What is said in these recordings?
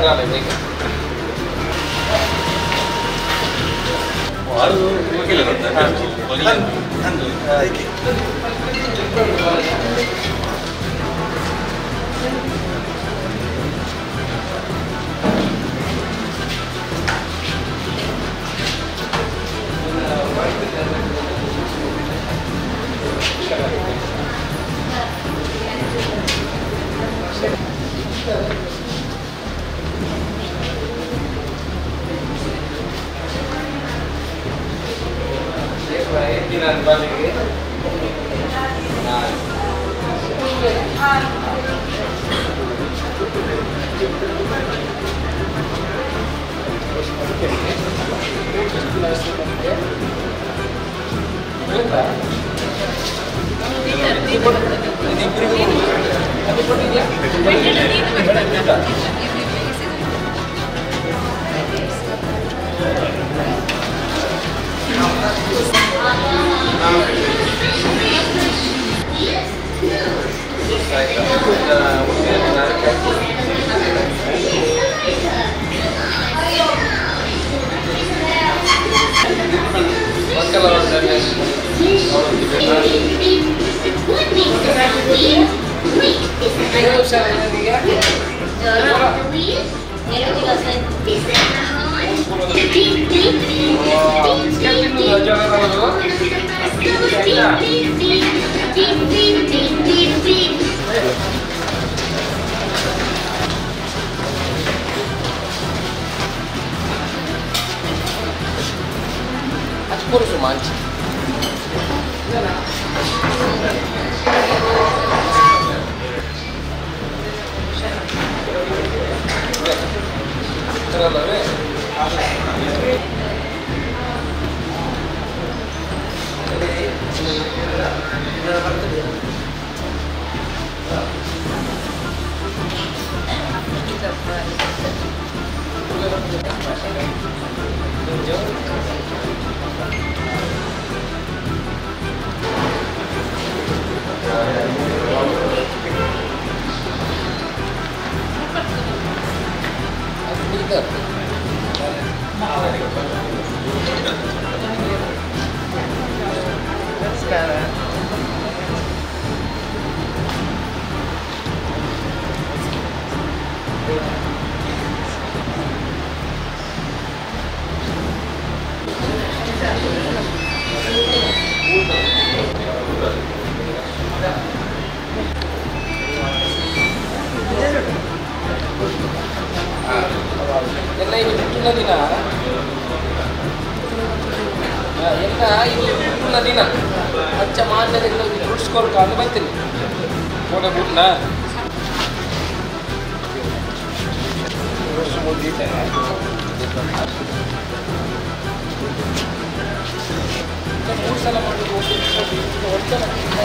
Agora, venga. Puro sumanci. ಎಲ್ಲ ಇದು ಹುಟ್ಟಿನ ದಿನ ಆ, ಎಲ್ಲ ಇದು ಹುಟ್ಟಿನ ದಿನ ಅಚ್ಚ ಮಾನ್ಯದಿಂದ ದುಡ್ಸ್ಕೊಳ್ಕ ಅಂತ ಬರ್ತೀನಿ ಫೋಟೋ ಬಿಟ್ನ ಮೂರು ಸಲ ಮಾಡೋದು ಒಟ್ಟು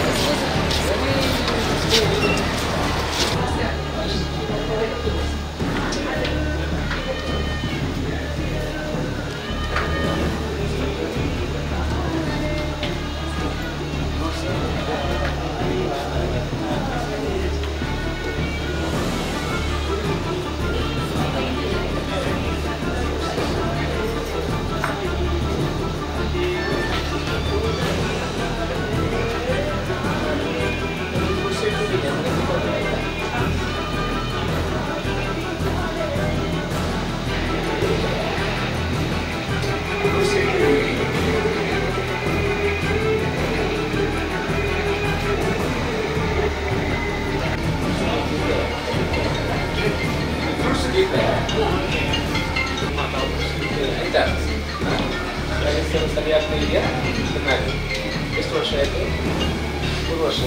ಆಯ್ತಾ ಕೆಲಸ ಸರಿಯಾಗ್ತಾ ಇದೆಯಾ ಚೆನ್ನಾಗಿ ಎಷ್ಟು ವರ್ಷ ಆಯಿತು ಮೂರು ವರ್ಷ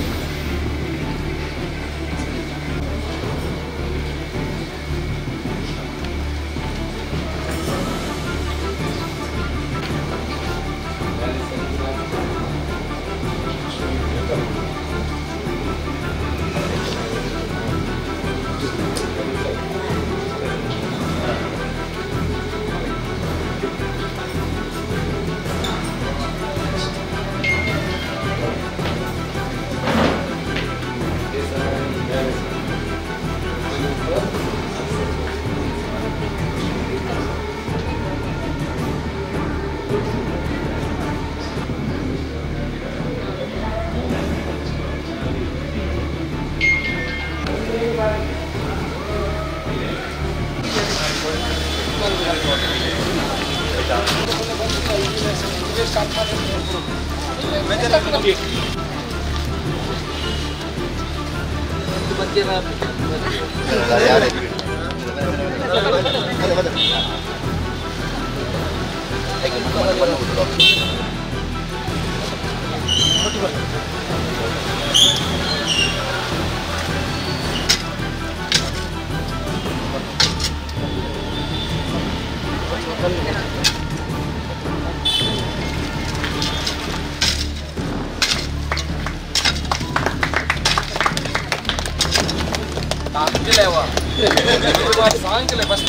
ಆಗ್ತಿಲ್ಲವ ಸಾಯಂಕಾಲ ಬಸ್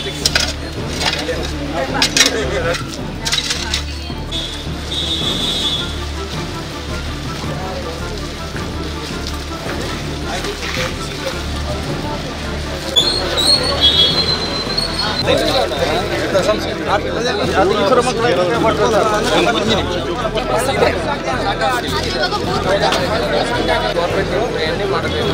ಗೌರ್ಮೆಂಟ್ ಎಣ್ಣೆ ಮಾಡಬೇಕು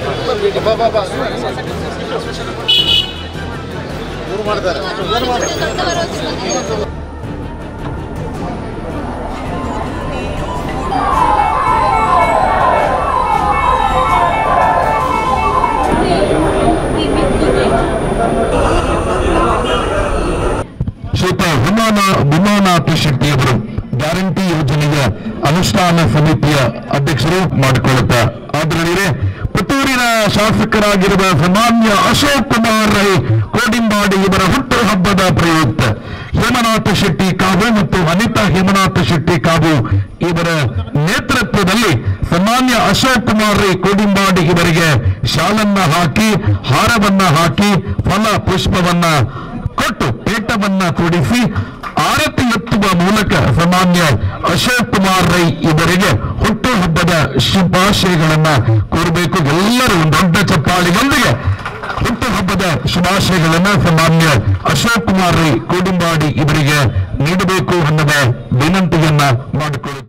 ಶ್ರೀತ ವಿಮಾನ ವಿಮಾನಾಥ ಶೆಟ್ಟಿಯವರು ಗ್ಯಾರಂಟಿ ಯೋಜನೆಯ ಅನುಷ್ಠಾನ ಸಮಿತಿಯ ಅಧ್ಯಕ್ಷರು ಮಾಡಿಕೊಳ್ಳುತ್ತಾ ಆದರಣೀಯರೇ ಪುತ್ತೂರಿನ ಶಾಸಕರಾಗಿರುವ ಸಾಮಾನ್ಯ ಅಶೋಕ್ ಕುಮಾರ್ ರೈ ಕೋಡಿಂಬಾಡಿ ಇವರ ಹುಟ್ಟುಹಬ್ಬದ ಪ್ರಯುಕ್ತ ಹೇಮನಾಥ ಶೆಟ್ಟಿ ಕಾವು ಮತ್ತು ಅನಿತಾ ಹೇಮನಾಥ ಶೆಟ್ಟಿ ಕಾವು ಇವರ ನೇತೃತ್ವದಲ್ಲಿ ಸಾಮಾನ್ಯ ಅಶೋಕ್ ಕುಮಾರ್ ರೈ ಕೋಡಿಂಬಾಡಿ ಇವರಿಗೆ ಶಾಲನ್ನ ಹಾಕಿ ಹಾರವನ್ನ ಹಾಕಿ ಫಲ ಪುಷ್ಪವನ್ನ ಕೊಟ್ಟು ಪೇಟವನ್ನ ಕೂಡಿಸಿ ಆರತಿ ಎತ್ತುವ ಮೂಲಕ ಸಾಮಾನ್ಯ ಅಶೋಕ್ ಕುಮಾರ್ ರೈ ಇವರಿಗೆ ಹುಟ್ಟುಹಬ್ಬದ ಶುಭಾಶಯಗಳನ್ನ ಕೋರಬೇಕು ಎಲ್ಲರೂ ಒಂದು ದೊಡ್ಡ ಚಪ್ಪಾಳಿಗಳೊಂದಿಗೆ ಹುಟ್ಟುಹಬ್ಬದ ಶುಭಾಶಯಗಳನ್ನ ಸಾಮಾನ್ಯ ಅಶೋಕ್ ಕುಮಾರ್ ರೈ ಕೋಡಿಂಬಾಡಿ ಇವರಿಗೆ ನೀಡಬೇಕು ಅನ್ನುವ ವಿನಂತಿಯನ್ನ ಮಾಡಿಕೊಳ್ಳುತ್ತೆ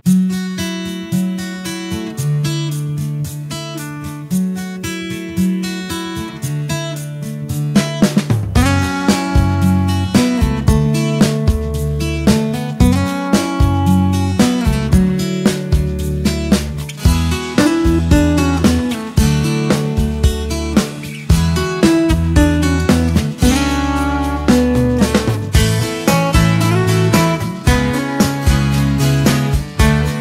ಿ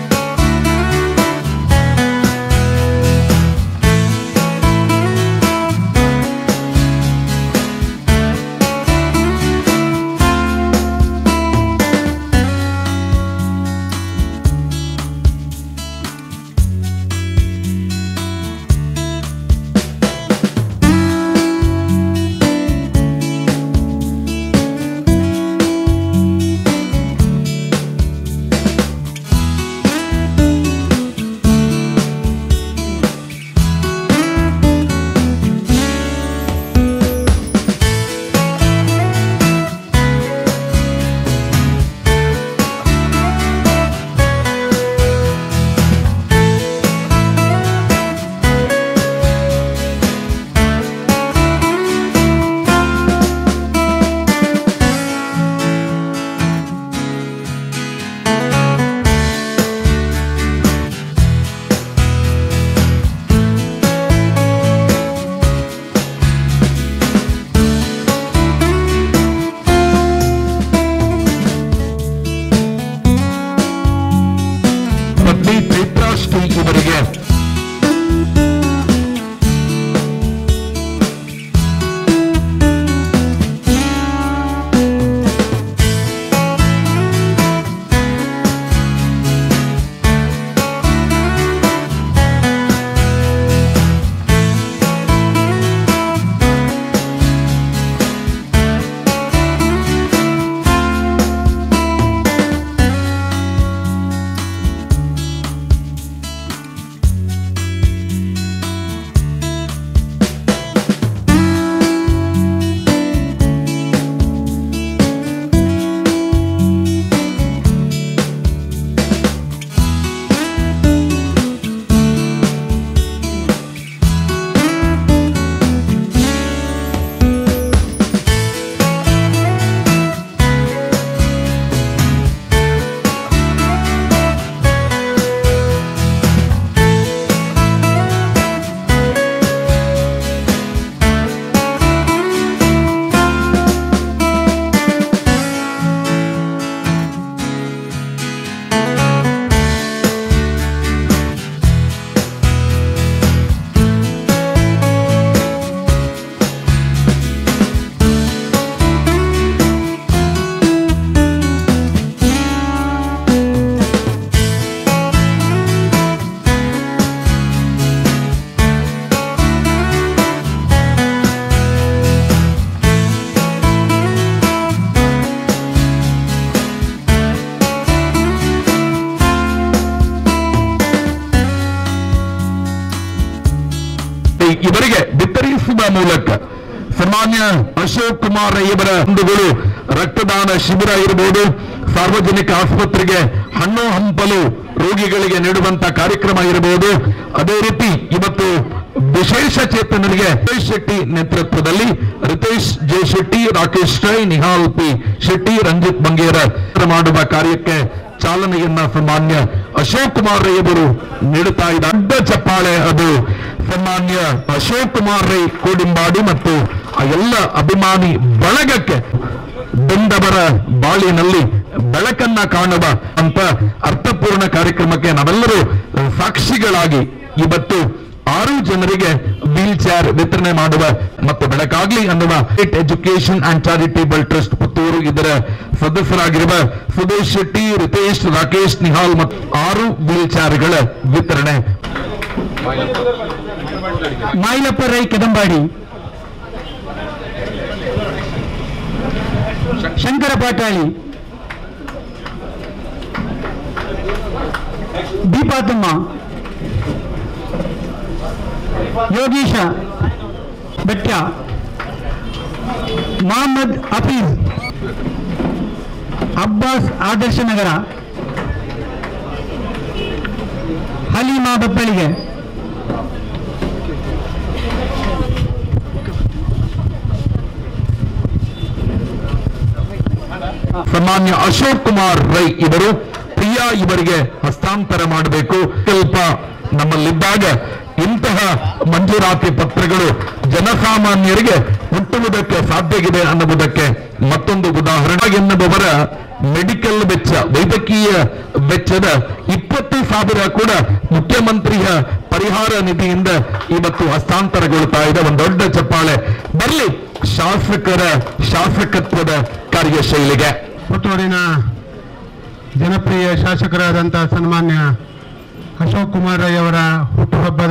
ಮೂಲಕ ಸಾಮಾನ್ಯ ಅಶೋಕ್ ಕುಮಾರ್ ಇವರ ಬಂಧುಗಳು ರಕ್ತದಾನ ಶಿಬಿರ ಇರಬಹುದು ಸಾರ್ವಜನಿಕ ಆಸ್ಪತ್ರೆಗೆ ಹಣ್ಣು ಹಂಪಲು ರೋಗಿಗಳಿಗೆ ನೀಡುವಂತ ಕಾರ್ಯಕ್ರಮ ಇರಬಹುದು ಅದೇ ರೀತಿ ಇವತ್ತು ವಿಶೇಷ ಚೇತನರಿಗೆ ರಿತೇಶ್ ಶೆಟ್ಟಿ ನೇತೃತ್ವದಲ್ಲಿ ರಿತೇಶ್ ಜೆ ಶೆಟ್ಟಿ ರಾಕೇಶ್ ರೈ ನಿಹಾಲ್ ಪಿ ಶೆಟ್ಟಿ ರಂಜಿತ್ ಬಂಗೇರ ಮಾಡುವ ಕಾರ್ಯಕ್ಕೆ ಚಾಲನೆಯನ್ನ ಸಾಮಾನ್ಯ ಅಶೋಕ್ ಕುಮಾರ್ ರೈ ಅವರು ನೀಡುತ್ತಾ ಇದ್ದ ದೊಡ್ಡ ಚಪ್ಪಾಳೆ ಅದು ಸಾಮಾನ್ಯ ಅಶೋಕ್ ಕುಮಾರ್ ರೈ ಕೋಡಿಂಬಾಡಿ ಮತ್ತು ಆ ಎಲ್ಲ ಅಭಿಮಾನಿ ಬಳಗಕ್ಕೆ ಬೆಂದವರ ಬಾಳಿನಲ್ಲಿ ಬೆಳಕನ್ನ ಕಾಣುವ ಅಂತ ಅರ್ಥಪೂರ್ಣ ಕಾರ್ಯಕ್ರಮಕ್ಕೆ ನಾವೆಲ್ಲರೂ ಸಾಕ್ಷಿಗಳಾಗಿ ಇವತ್ತು ಆರು ಜನರಿಗೆ ವೀಲ್ ಚೇರ್ ವಿತರಣೆ ಮಾಡುವ ಮತ್ತು ಬೆಳಕಾಗ್ಲಿ ಅನ್ನುವ state education and charitable trust Puttur ಇದರ ಸದಸ್ಯರಾಗಿರುವ ಸುದೇಶ್ ಶೆಟ್ಟಿ ರಿತೇಶ್ ರಾಕೇಶ್ ನಿಹಾಲ್ ಮತ್ತು ಆರು ವೀಲ್ ಚೇರ್ಗಳ ವಿತರಣೆ ಮಾಯಿಲಪ್ಪ ರೈ ಕೆದಂಬಾಡಿ ಶಂಕರ ಪಾಟಾಳಿ ದೀಪಾತಮ್ಮ ಯೋಗೀಶ ಭಟ್ಯ ಮೊಹಮ್ಮದ್ ಹಫೀಜ್ ಅಬ್ಬಾಸ್ ಆದರ್ಶ ನಗರ ಹಲೀಮಾ ಬಬ್ಬಳಿಗೆ ಸನ್ಮಾನ್ಯ ಅಶೋಕ್ ಕುಮಾರ್ ರೈ ಇವರು ಪ್ರಿಯಾ ಇವರಿಗೆ ಹಸ್ತಾಂತರ ಮಾಡಬೇಕು ಸ್ವಲ್ಪ ನಮ್ಮಲ್ಲಿದ್ದಾಗ ಇಂತಹ ಮಂಜೂರಾತಿ ಪತ್ರಗಳು ಜನಸಾಮಾನ್ಯರಿಗೆ ಮುಟ್ಟುವುದಕ್ಕೆ ಸಾಧ್ಯವಿದೆ ಅನ್ನುವುದಕ್ಕೆ ಮತ್ತೊಂದು ಉದಾಹರಣೆ ಎನ್ನುವವರ ಮೆಡಿಕಲ್ ವೆಚ್ಚ ವೈದ್ಯಕೀಯ ವೆಚ್ಚದ ಇಪ್ಪತ್ತು ಸಾವಿರ ಕೂಡ ಮುಖ್ಯಮಂತ್ರಿಯ ಪರಿಹಾರ ನಿಧಿಯಿಂದ ಇವತ್ತು ಹಸ್ತಾಂತರಗೊಳ್ತಾ ಇದೆ ಒಂದು ದೊಡ್ಡ ಚಪ್ಪಾಳೆ ಬರಲಿ ಶಾಸಕರ ಶಾಸಕತ್ವದ ಕಾರ್ಯಶೈಲಿಗೆ ಪುತ್ತೂರಿನ ಜನಪ್ರಿಯ ಶಾಸಕರಾದಂಥ ಸನ್ಮಾನ್ಯ ಅಶೋಕ್ ಕುಮಾರ್ ರೈ ಅವರ ಹುಟ್ಟುಹಬ್ಬದ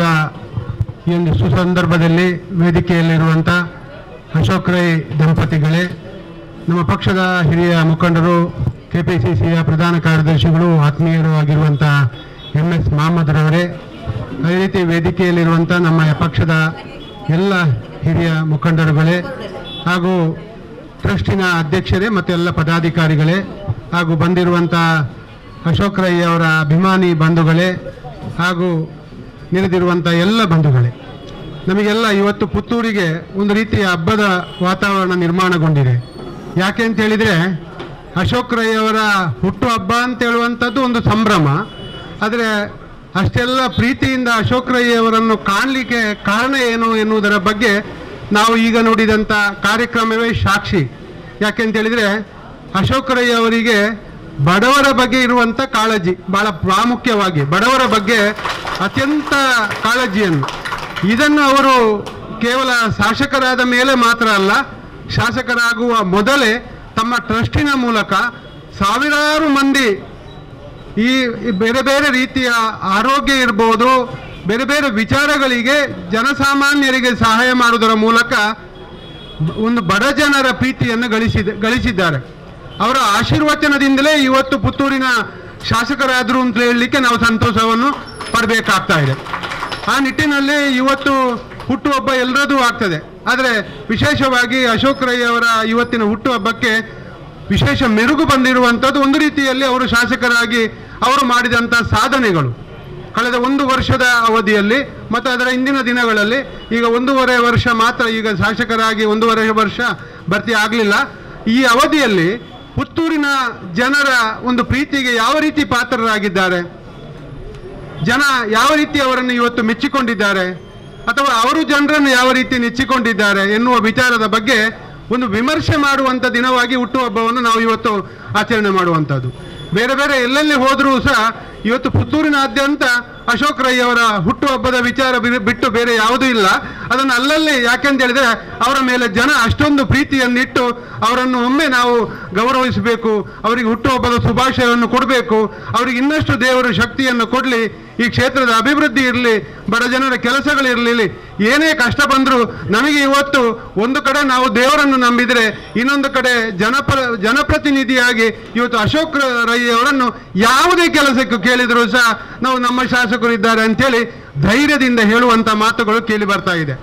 ಈ ಒಂದು ಸುಸಂದರ್ಭದಲ್ಲಿ ವೇದಿಕೆಯಲ್ಲಿರುವಂಥ ಅಶೋಕ್ ರೈ ದಂಪತಿಗಳೇ ನಮ್ಮ ಪಕ್ಷದ ಹಿರಿಯ ಮುಖಂಡರು ಕೆ ಪಿ ಸಿ ಸಿಯ ಪ್ರಧಾನ ಕಾರ್ಯದರ್ಶಿಗಳು ಆತ್ಮೀಯರು ಆಗಿರುವಂಥ ಎಂ ಎಸ್ ಮಹಮ್ಮದ್ರವರೇ ಅದೇ ರೀತಿ ವೇದಿಕೆಯಲ್ಲಿರುವಂಥ ನಮ್ಮ ಪಕ್ಷದ ಎಲ್ಲ ಹಿರಿಯ ಮುಖಂಡರುಗಳೇ ಹಾಗೂ ಟ್ರಸ್ಟಿನ ಅಧ್ಯಕ್ಷರೇ ಮತ್ತು ಎಲ್ಲ ಪದಾಧಿಕಾರಿಗಳೇ ಹಾಗೂ ಬಂದಿರುವಂಥ ಅಶೋಕ್ ರೈ ಅವರ ಅಭಿಮಾನಿ ಬಂಧುಗಳೇ ಹಾಗೂ ನೆರೆದಿರುವಂಥ ಎಲ್ಲ ಬಂಧುಗಳೇ ನಮಗೆಲ್ಲ ಇವತ್ತು ಪುತ್ತೂರಿಗೆ ಒಂದು ರೀತಿಯ ಹಬ್ಬದ ವಾತಾವರಣ ನಿರ್ಮಾಣಗೊಂಡಿದೆ ಯಾಕೆ ಅಂತ ಹೇಳಿದರೆ ಅಶೋಕ್ ರೈ ಅವರ ಹುಟ್ಟು ಹಬ್ಬ ಅಂತ ಹೇಳುವಂಥದ್ದು ಒಂದು ಸಂಭ್ರಮ ಆದರೆ ಅಷ್ಟೆಲ್ಲ ಪ್ರೀತಿಯಿಂದ ಅಶೋಕ್ ರೈ ಅವರನ್ನು ಕಾಣಲಿಕ್ಕೆ ಕಾರಣ ಏನು ಎನ್ನುವುದರ ಬಗ್ಗೆ ನಾವು ಈಗ ನೋಡಿದಂಥ ಕಾರ್ಯಕ್ರಮವೇ ಸಾಕ್ಷಿ ಯಾಕೆಂತ ಹೇಳಿದರೆ ಅಶೋಕ್ ರೈ ಅವರಿಗೆ ಬಡವರ ಬಗ್ಗೆ ಇರುವಂಥ ಕಾಳಜಿ ಬಹಳ ಪ್ರಾಮುಖ್ಯವಾಗಿ ಬಡವರ ಬಗ್ಗೆ ಅತ್ಯಂತ ಕಾಳಜಿಯನ್ನು ಇದನ್ನು ಅವರು ಕೇವಲ ಶಾಸಕರಾದ ಮೇಲೆ ಮಾತ್ರ ಅಲ್ಲ ಶಾಸಕರಾಗುವ ಮೊದಲೇ ತಮ್ಮ ಟ್ರಸ್ಟಿನ ಮೂಲಕ ಸಾವಿರಾರು ಮಂದಿ ಈ ಈ ಬೇರೆ ಬೇರೆ ರೀತಿಯ ಆರೋಗ್ಯ ಇರ್ಬೋದು ಬೇರೆ ಬೇರೆ ವಿಚಾರಗಳಿಗೆ ಜನಸಾಮಾನ್ಯರಿಗೆ ಸಹಾಯ ಮಾಡುವುದರ ಮೂಲಕ ಒಂದು ಬಡ ಜನರ ಪ್ರೀತಿಯನ್ನು ಗಳಿಸಿದ ಗಳಿಸಿದ್ದಾರೆ ಅವರ ಆಶೀರ್ವಚನದಿಂದಲೇ ಇವತ್ತು ಪುತ್ತೂರಿನ ಶಾಸಕರಾದರು ಅಂತ ಹೇಳಲಿಕ್ಕೆ ನಾವು ಸಂತೋಷವನ್ನು ಪಡಬೇಕಾಗ್ತಾ ಇದೆ ಆ ನಿಟ್ಟಿನಲ್ಲಿ ಇವತ್ತು ಹುಟ್ಟುಹಬ್ಬ ಎಲ್ಲರದ್ದು ಆಗ್ತದೆ ಆದರೆ ವಿಶೇಷವಾಗಿ ಅಶೋಕ್ ರೈ ಅವರ ಇವತ್ತಿನ ಹುಟ್ಟುಹಬ್ಬಕ್ಕೆ ವಿಶೇಷ ಮೆರುಗು ಬಂದಿರುವಂಥದ್ದು ಒಂದು ರೀತಿಯಲ್ಲಿ ಅವರು ಶಾಸಕರಾಗಿ ಅವರು ಮಾಡಿದಂಥ ಸಾಧನೆಗಳು ಕಳೆದ ಒಂದು ವರ್ಷದ ಅವಧಿಯಲ್ಲಿ ಮತ್ತು ಅದರ ಇಂದಿನ ದಿನಗಳಲ್ಲಿ ಈಗ ಒಂದೂವರೆ ವರ್ಷ ಮಾತ್ರ ಈಗ ಶಾಸಕರಾಗಿ ಒಂದೂವರೆ ವರ್ಷ ಭರ್ತಿ ಆಗಲಿಲ್ಲ ಈ ಅವಧಿಯಲ್ಲಿ ಪುತ್ತೂರಿನ ಜನರ ಒಂದು ಪ್ರೀತಿಗೆ ಯಾವ ರೀತಿ ಪಾತ್ರರಾಗಿದ್ದಾರೆ ಜನ ಯಾವ ರೀತಿ ಅವರನ್ನು ಇವತ್ತು ಮೆಚ್ಚಿಕೊಂಡಿದ್ದಾರೆ ಅಥವಾ ಅವರು ಜನರನ್ನು ಯಾವ ರೀತಿ ನೆಚ್ಚಿಕೊಂಡಿದ್ದಾರೆ ಎನ್ನುವ ವಿಚಾರದ ಬಗ್ಗೆ ಒಂದು ವಿಮರ್ಶೆ ಮಾಡುವಂಥ ದಿನವಾಗಿ ಹುಟ್ಟುಹಬ್ಬವನ್ನು ನಾವು ಇವತ್ತು ಆಚರಣೆ ಮಾಡುವಂಥದ್ದು ಬೇರೆ ಬೇರೆ ಎಲ್ಲೆಲ್ಲಿ ಹೋದರೂ ಸಹ ಇವತ್ತು ಪುತ್ತೂರಿನಾದ್ಯಂತ ಅಶೋಕ್ ರೈ ಅವರ ಹುಟ್ಟುಹಬ್ಬದ ವಿಚಾರ ಬಿ- ಬಿಟ್ಟು ಬೇರೆ ಯಾವುದೂ ಇಲ್ಲ ಅದನ್ನು ಅಲ್ಲಲ್ಲಿ ಯಾಕೆಂತ ಹೇಳಿದ್ರೆ ಅವರ ಮೇಲೆ ಜನ ಅಷ್ಟೊಂದು ಪ್ರೀತಿಯನ್ನಿಟ್ಟು ಅವರನ್ನು ಒಮ್ಮೆ ನಾವು ಗೌರವಿಸಬೇಕು ಅವರಿಗೆ ಹುಟ್ಟುಹಬ್ಬದ ಶುಭಾಶಯವನ್ನು ಕೊಡಬೇಕು ಅವರಿಗೆ ಇನ್ನಷ್ಟು ದೇವರು ಶಕ್ತಿಯನ್ನು ಕೊಡಲಿ ಈ ಕ್ಷೇತ್ರದ ಅಭಿವೃದ್ಧಿ ಇರಲಿ ಬಡ ಜನರ ಕೆಲಸಗಳಿರಲಿ ಏನೇ ಕಷ್ಟ ಬಂದರೂ ನಮಗೆ ಇವತ್ತು ಒಂದು ಕಡೆ ನಾವು ದೇವರನ್ನು ನಂಬಿದರೆ ಇನ್ನೊಂದು ಕಡೆ ಜನಪ ಜನಪ್ರತಿನಿಧಿಯಾಗಿ ಇವತ್ತು ಅಶೋಕ್ ರೈ ಅವರನ್ನು ಯಾವುದೇ ಕೆಲಸಕ್ಕೂ ಕೇಳಿದರೂ ಸಹ ನಾವು ನಮ್ಮ ಶಾಸಕರು ಇದ್ದಾರೆ ಅಂತೇಳಿ ಧೈರ್ಯದಿಂದ ಹೇಳುವಂಥ ಮಾತುಗಳು ಕೇಳಿ ಬರ್ತಾ ಇದೆ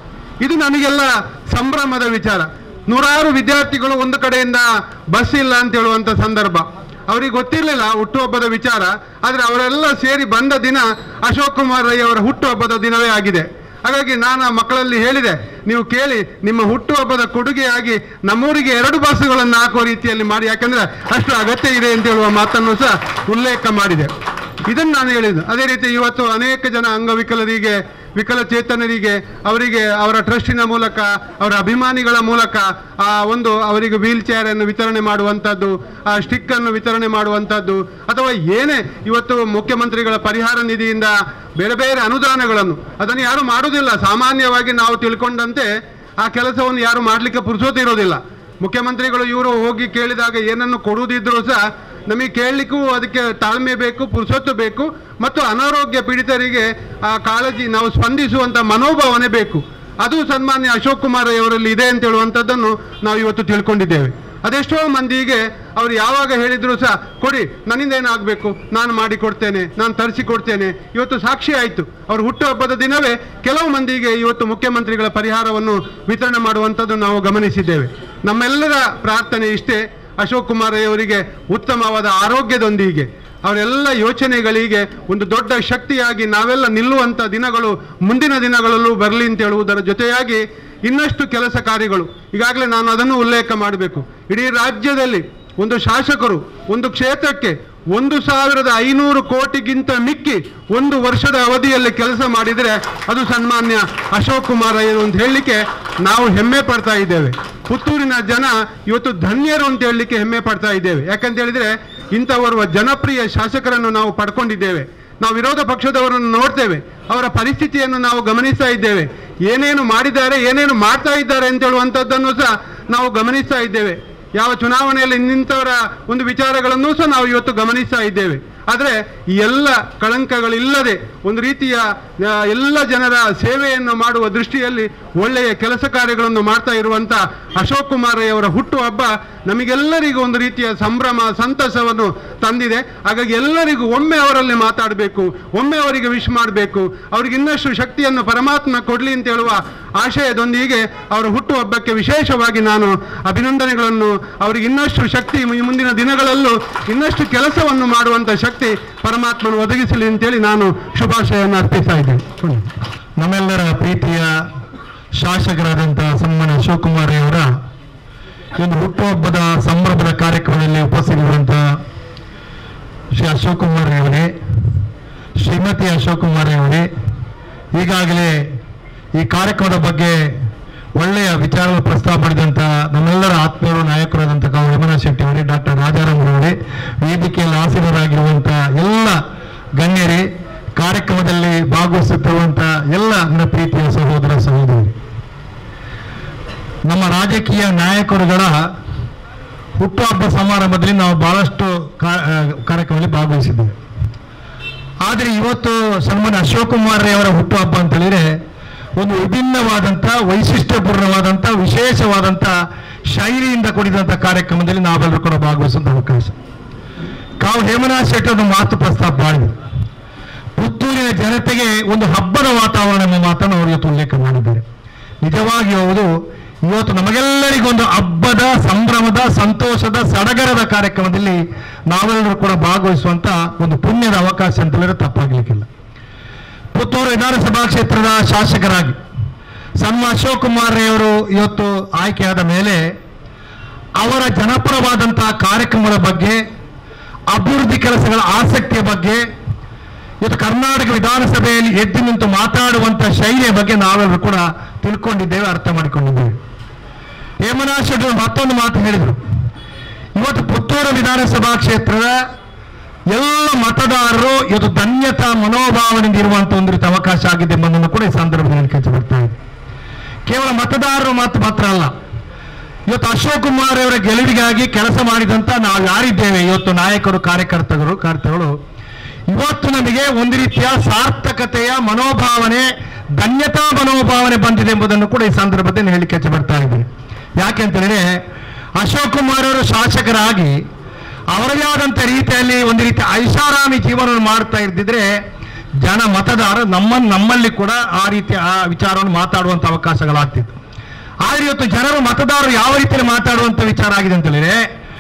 ಇದು ನನಗೆಲ್ಲ ಸಂಭ್ರಮದ ವಿಚಾರ ನೂರಾರು ವಿದ್ಯಾರ್ಥಿಗಳು ಒಂದು ಕಡೆಯಿಂದ ಬಸ್ ಇಲ್ಲ ಅಂತ ಹೇಳುವಂತ ಸಂದರ್ಭ ಅವರಿಗೆ ಗೊತ್ತಿರಲಿಲ್ಲ ಹುಟ್ಟುಹಬ್ಬದ ವಿಚಾರ ಆದರೆ ಅವರೆಲ್ಲ ಸೇರಿ ಬಂದ ದಿನ ಅಶೋಕ್ ಕುಮಾರ್ ರೈ ಅವರ ಹುಟ್ಟುಹಬ್ಬದ ದಿನವೇ ಆಗಿದೆ ಹಾಗಾಗಿ ನಾನು ಆ ಮಕ್ಕಳಲ್ಲಿ ಹೇಳಿದೆ ನೀವು ಕೇಳಿ ನಿಮ್ಮ ಹುಟ್ಟುಹಬ್ಬದ ಕೊಡುಗೆಯಾಗಿ ನಮ್ಮೂರಿಗೆ ಎರಡು ಬಸ್ಸುಗಳನ್ನು ಹಾಕುವ ರೀತಿಯಲ್ಲಿ ಮಾಡಿ ಯಾಕಂದ್ರೆ ಅಷ್ಟು ಅಗತ್ಯ ಇದೆ ಅಂತ ಹೇಳುವ ಮಾತನ್ನು ಸಹ ಉಲ್ಲೇಖ ಮಾಡಿದೆ ಇದನ್ನು ನಾನು ಹೇಳಿದ್ದು ಅದೇ ರೀತಿ ಇವತ್ತು ಅನೇಕ ಜನ ಅಂಗವಿಕಲರಿಗೆ ವಿಕಲಚೇತನರಿಗೆ ಅವರಿಗೆ ಅವರ ಟ್ರಸ್ಟಿನ ಮೂಲಕ ಅವರ ಅಭಿಮಾನಿಗಳ ಮೂಲಕ ಆ ಒಂದು ಅವರಿಗೆ ವೀಲ್ ಚೇರ್ ಅನ್ನು ವಿತರಣೆ ಮಾಡುವಂಥದ್ದು ಆ ಸ್ಟಿಕ್ ಅನ್ನು ವಿತರಣೆ ಮಾಡುವಂಥದ್ದು ಅಥವಾ ಏನೇ ಇವತ್ತು ಮುಖ್ಯಮಂತ್ರಿಗಳ ಪರಿಹಾರ ನಿಧಿಯಿಂದ ಬೇರೆ ಬೇರೆ ಅನುದಾನಗಳನ್ನು ಅದನ್ನು ಯಾರು ಮಾಡುವುದಿಲ್ಲ ಸಾಮಾನ್ಯವಾಗಿ ನಾವು ತಿಳ್ಕೊಂಡಂತೆ ಆ ಕೆಲಸವನ್ನು ಯಾರು ಮಾಡಲಿಕ್ಕೆ ಪುರುಸೋತಿರೋದಿಲ್ಲ ಮುಖ್ಯಮಂತ್ರಿಗಳು ಇವರು ಹೋಗಿ ಕೇಳಿದಾಗ ಏನನ್ನು ಕೊಡುವುದಿದ್ರೂ ಸಹ ನಮಗೆ ಕೇಳಲಿಕ್ಕೂ ಅದಕ್ಕೆ ತಾಳ್ಮೆ ಬೇಕು ಪುರುಸೊತ್ತು ಬೇಕು ಮತ್ತು ಅನಾರೋಗ್ಯ ಪೀಡಿತರಿಗೆ ಆ ಕಾಳಜಿ ನಾವು ಸ್ಪಂದಿಸುವಂಥ ಮನೋಭಾವನೆ ಬೇಕು ಅದು ಸನ್ಮಾನ್ಯ ಅಶೋಕ್ ಕುಮಾರ್ ಅವರಲ್ಲಿ ಇದೆ ಅಂತ ಹೇಳುವಂಥದ್ದನ್ನು ನಾವು ಇವತ್ತು ತಿಳ್ಕೊಂಡಿದ್ದೇವೆ ಅದೆಷ್ಟೋ ಮಂದಿಗೆ ಅವ್ರು ಯಾವಾಗ ಹೇಳಿದ್ರು ಸಹ ಕೊಡಿ ನನ್ನಿಂದ ಏನಾಗಬೇಕು ನಾನು ಮಾಡಿ ಕೊಡ್ತೇನೆ ನಾನು ತರಿಸಿ ಕೊಡ್ತೇನೆ ಇವತ್ತು ಸಾಕ್ಷಿ ಆಯಿತು ಅವ್ರ ಹುಟ್ಟುಹಬ್ಬದ ದಿನವೇ ಕೆಲವು ಮಂದಿಗೆ ಇವತ್ತು ಮುಖ್ಯಮಂತ್ರಿಗಳ ಪರಿಹಾರವನ್ನು ವಿತರಣೆ ಮಾಡುವಂಥದ್ದು ನಾವು ಗಮನಿಸಿದ್ದೇವೆ ನಮ್ಮೆಲ್ಲರ ಪ್ರಾರ್ಥನೆ ಇಷ್ಟೇ ಅಶೋಕ್ ಕುಮಾರ್ ಅವರಿಗೆ ಉತ್ತಮವಾದ ಆರೋಗ್ಯದೊಂದಿಗೆ ಅವರೆಲ್ಲ ಯೋಚನೆಗಳಿಗೆ ಒಂದು ದೊಡ್ಡ ಶಕ್ತಿಯಾಗಿ ನಾವೆಲ್ಲ ನಿಲ್ಲುವಂಥ ದಿನಗಳು ಮುಂದಿನ ದಿನಗಳಲ್ಲೂ ಬರಲಿ ಅಂತ ಹೇಳುವುದರ ಜೊತೆಯಾಗಿ ಇನ್ನಷ್ಟು ಕೆಲಸ ಕಾರ್ಯಗಳು ಈಗಾಗಲೇ ನಾನು ಅದನ್ನು ಉಲ್ಲೇಖ ಮಾಡಬೇಕು ಇಡೀ ರಾಜ್ಯದಲ್ಲಿ ಒಂದು ಶಾಸಕರು ಒಂದು ಕ್ಷೇತ್ರಕ್ಕೆ ಒಂದು ಸಾವಿರದ ಐನೂರು ಕೋಟಿಗಿಂತ ಮಿಕ್ಕಿ ಒಂದು ವರ್ಷದ ಅವಧಿಯಲ್ಲಿ ಕೆಲಸ ಮಾಡಿದರೆ ಅದು ಸನ್ಮಾನ್ಯ ಅಶೋಕ್ ಕುಮಾರ್ ಅಯ್ಯರು ಅಂತ ಹೇಳಲಿಕ್ಕೆ ನಾವು ಹೆಮ್ಮೆ ಪಡ್ತಾ ಇದ್ದೇವೆ ಪುತ್ತೂರಿನ ಜನ ಇವತ್ತು ಧನ್ಯರು ಅಂತ ಹೇಳಲಿಕ್ಕೆ ಹೆಮ್ಮೆ ಪಡ್ತಾ ಇದ್ದೇವೆ ಯಾಕಂತ ಹೇಳಿದ್ರೆ ಇಂಥವರುವ ಜನಪ್ರಿಯ ಶಾಸಕರನ್ನು ನಾವು ಪಡ್ಕೊಂಡಿದ್ದೇವೆ ನಾವು ವಿರೋಧ ಪಕ್ಷದವರನ್ನು ನೋಡ್ತೇವೆ ಅವರ ಪರಿಸ್ಥಿತಿಯನ್ನು ನಾವು ಗಮನಿಸ್ತಾ ಇದ್ದೇವೆ ಏನೇನು ಮಾಡಿದ್ದಾರೆ ಏನೇನು ಮಾಡ್ತಾ ಇದ್ದಾರೆ ಅಂತ ಹೇಳುವಂಥದ್ದನ್ನು ಸಹ ನಾವು ಗಮನಿಸ್ತಾ ಇದ್ದೇವೆ ಯಾವ ಚುನಾವಣೆಯಲ್ಲಿ ನಿಂತವರ ಒಂದು ವಿಚಾರಗಳನ್ನು ಸಹ ನಾವು ಇವತ್ತು ಗಮನಿಸ್ತಾ ಇದ್ದೇವೆ ಆದರೆ ಈ ಎಲ್ಲ ಕಳಂಕಗಳಿಲ್ಲದೆ ಒಂದು ರೀತಿಯ ಆ, ಎಲ್ಲ ಜನರ ಸೇವೆಯನ್ನು ಮಾಡುವ ದೃಷ್ಟಿಯಲ್ಲಿ ಒಳ್ಳೆಯ ಕೆಲಸ ಕಾರ್ಯಗಳನ್ನು ಮಾಡ್ತಾ ಇರುವಂಥ ಅಶೋಕ್ ಕುಮಾರ್ ಅವರ ಹುಟ್ಟುಹಬ್ಬ ನಮಗೆಲ್ಲರಿಗೂ ಒಂದು ರೀತಿಯ ಸಂಭ್ರಮ ಸಂತಸವನ್ನು ತಂದಿದೆ ಹಾಗಾಗಿ ಎಲ್ಲರಿಗೂ ಒಮ್ಮೆ ಅವರಲ್ಲಿ ಮಾತಾಡಬೇಕು ಒಮ್ಮೆ ಅವರಿಗೆ ವಿಶ್ ಮಾಡಬೇಕು ಅವರಿಗೆ ಇನ್ನಷ್ಟು ಶಕ್ತಿಯನ್ನು ಪರಮಾತ್ಮ ಕೊಡಲಿ ಅಂತ ಹೇಳುವ ಆಶಯದೊಂದಿಗೆ ಅವರ ಹುಟ್ಟುಹಬ್ಬಕ್ಕೆ ವಿಶೇಷವಾಗಿ ನಾನು ಅಭಿನಂದನೆಗಳನ್ನು ಅವರಿಗೆ ಇನ್ನಷ್ಟು ಶಕ್ತಿ ಈ ಮುಂದಿನ ದಿನಗಳಲ್ಲೂ ಇನ್ನಷ್ಟು ಕೆಲಸವನ್ನು ಮಾಡುವಂಥ ಶಕ್ತಿ ಪರಮಾತ್ಮನು ಒದಗಿಸಲಿ ಅಂತೇಳಿ ನಾನು ಶುಭಾಶಯವನ್ನು ಅರ್ಪಿಸ್ತಾ ಇದ್ದೇನೆ ನಮ್ಮೆಲ್ಲರ ಪ್ರೀತಿಯ ಶಾಸಕರಾದಂಥ ಸನ್ಮಾನ್ಯ ಶಿವಕುಮಾರ್ ಅವರ ಈ ಒಂದು ಹುಟ್ಟುಹಬ್ಬದ ಸಂಭ್ರಮದ ಕಾರ್ಯಕ್ರಮದಲ್ಲಿ ಉಪಸ್ಥಿತರಿರುವಂಥ ಶ್ರೀ ಅಶೋಕ್ ಕುಮಾರ್ ಅವರೇ ಶ್ರೀಮತಿ ಅಶೋಕ್ ಕುಮಾರ್ ಅವರೇ ಈಗಾಗಲೇ ಈ ಕಾರ್ಯಕ್ರಮದ ಬಗ್ಗೆ ಒಳ್ಳೆಯ ವಿಚಾರ ಪ್ರಸ್ತಾಪ ಮಾಡಿದಂಥ ನಮ್ಮೆಲ್ಲರ ಆತ್ಮೀಯರು ನಾಯಕರಾದಂಥ ಕಾವು ಯಮುನಾ ಶೆಟ್ಟಿ ಅವರೇ ಡಾಕ್ಟರ್ ರಾಜಾರಾಮ್ ಅವರೇ ವೇದಿಕೆಯಲ್ಲಿ ಆಸೀನರಾಗಿರುವಂಥ ಎಲ್ಲ ಗಣ್ಯರೇ ಕಾರ್ಯಕ್ರಮದಲ್ಲಿ ಭಾಗವಹಿಸುತ್ತಿರುವಂಥ ಎಲ್ಲ ನನ್ನ ಪ್ರೀತಿಯ ಸಹೋದರ ಸಹೋದರಿ ನಮ್ಮ ರಾಜಕೀಯ ನಾಯಕರುಗಳ ಹುಟ್ಟುಹಬ್ಬ ಸಮಾರಂಭದಲ್ಲಿ ನಾವು ಬಹಳಷ್ಟು ಕಾ- ಆ, ಕಾರ್ಯಕ್ರಮದಲ್ಲಿ ಭಾಗವಹಿಸಿದ್ದೇವೆ ಆದರೆ ಇವತ್ತು ಸನ್ಮಾನ್ಯ ಅಶೋಕ್ ಕುಮಾರ್ ಅವರ ಹುಟ್ಟುಹಬ್ಬ ಅಂತ ಹೇಳಿದ್ರೆ ಒಂದು ವಿಭಿನ್ನವಾದಂಥ ವೈಶಿಷ್ಟ್ಯಪೂರ್ಣವಾದಂಥ ವಿಶೇಷವಾದಂಥ ಶೈಲಿಯಿಂದ ಕೂಡಿದಂಥ ಕಾರ್ಯಕ್ರಮದಲ್ಲಿ ನಾವೆಲ್ಲರೂ ಕೂಡ ಭಾಗವಹಿಸುವಂಥ ಅವಕಾಶ ಕಾವು ಹೇಮನಾಥ್ ಶೆಟ್ಟಿ ಒಂದು ಮಾತು ಪ್ರಸ್ತಾಪ ಮಾಡಿದರು ಪುತ್ತೂರಿನ ಜನತೆಗೆ ಒಂದು ಹಬ್ಬದ ವಾತಾವರಣ ಎಂಬ ಮಾತನ್ನು ಅವರು ಇವತ್ತು ಉಲ್ಲೇಖ ಮಾಡಿದ್ದಾರೆ ನಿಜವಾಗಿ ಹೌದು ಇವತ್ತು ನಮಗೆಲ್ಲರಿಗೂ ಒಂದು ಹಬ್ಬದ ಸಂಭ್ರಮದ ಸಂತೋಷದ ಸಡಗರದ ಕಾರ್ಯಕ್ರಮದಲ್ಲಿ ನಾವೆಲ್ಲರೂ ಕೂಡ ಭಾಗವಹಿಸುವಂತ ಒಂದು ಪುಣ್ಯದ ಅವಕಾಶ ಅಂತ ಹೇಳಿದ್ರೆ ತಪ್ಪಾಗಲಿಕ್ಕಿಲ್ಲ ಪುತ್ತೂರು ವಿಧಾನಸಭಾ ಕ್ಷೇತ್ರದ ಶಾಸಕರಾಗಿ ಸನ್ಮ ಅಶೋಕ್ ಕುಮಾರ್ ಅವರು ಇವತ್ತು ಆಯ್ಕೆಯಾದ ಮೇಲೆ ಅವರ ಜನಪರವಾದಂತಹ ಕಾರ್ಯಕ್ರಮಗಳ ಬಗ್ಗೆ ಅಭಿವೃದ್ಧಿ ಕೆಲಸಗಳ ಆಸಕ್ತಿಯ ಬಗ್ಗೆ ಇವತ್ತು ಕರ್ನಾಟಕ ವಿಧಾನಸಭೆಯಲ್ಲಿ ಎದ್ದು ನಿಂತು ಮಾತಾಡುವಂತ ಶೈಲಿಯ ಬಗ್ಗೆ ನಾವೆಲ್ಲರೂ ಕೂಡ ತಿಳ್ಕೊಂಡಿದ್ದೇವೆ ಅರ್ಥ ಮಾಡಿಕೊಂಡಿದ್ದೇವೆ ಹೇಮನಾಥ್ ಶೆಟ್ಟಿ ಅವರು ಮತ್ತೊಂದು ಮಾತು ಹೇಳಿದರು ಇವತ್ತು ಪುತ್ತೂರು ವಿಧಾನಸಭಾ ಕ್ಷೇತ್ರದ ಎಲ್ಲ ಮತದಾರರು ಇವತ್ತು ಧನ್ಯತಾ ಮನೋಭಾವನೆಯಿಂದ ಇರುವಂತ ಒಂದು ರೀತಿ ಅವಕಾಶ ಆಗಿದೆ ಎಂಬುದನ್ನು ಕೂಡ ಈ ಸಂದರ್ಭದಲ್ಲಿ ಕೆಲಸ ಬರ್ತಾ ಇದೆ ಕೇವಲ ಮತದಾರರು ಮಾತು ಮಾತ್ರ ಅಲ್ಲ ಇವತ್ತು ಅಶೋಕ್ ಕುಮಾರ್ ಅವರ ಗೆಲುವಿಗಾಗಿ ಕೆಲಸ ಮಾಡಿದಂತ ನಾವು ಯಾರಿದ್ದೇವೆ ಇವತ್ತು ನಾಯಕರು ಕಾರ್ಯಕರ್ತರು ಕಾರ್ಯಕರ್ತಗಳು ಇವತ್ತು ನಮಗೆ ಒಂದು ರೀತಿಯ ಸಾರ್ಥಕತೆಯ ಮನೋಭಾವನೆ ಧನ್ಯತಾ ಮನೋಭಾವನೆ ಬಂದಿದೆ ಎಂಬುದನ್ನು ಕೂಡ ಈ ಸಂದರ್ಭದಲ್ಲಿ ಹೇಳಿಕೆ ಹೆಚ್ಚು ಬರ್ತಾ ಇದ್ದೀನಿ ಯಾಕೆ ಅಂತ ಹೇಳಿದ್ರೆ ಅಶೋಕ್ ಕುಮಾರ್ ಅವರು ಶಾಸಕರಾಗಿ ಅವರದೇ ಆದಂಥ ರೀತಿಯಲ್ಲಿ ಒಂದು ರೀತಿ ಐಷಾರಾಮಿ ಜೀವನವನ್ನು ಮಾಡ್ತಾ ಇದ್ದಿದ್ರೆ ಜನ ಮತದಾರ ನಮ್ಮ ನಮ್ಮಲ್ಲಿ ಕೂಡ ಆ ರೀತಿ ಆ ವಿಚಾರವನ್ನು ಮಾತಾಡುವಂತ ಅವಕಾಶಗಳಾಗ್ತಿತ್ತು ಆದ್ರೆ ಇವತ್ತು ಜನರು ಮತದಾರರು ಯಾವ ರೀತಿಯಲ್ಲಿ ಮಾತಾಡುವಂತ ವಿಚಾರ ಆಗಿದೆ ಅಂತ ಹೇಳಿದ್ರೆ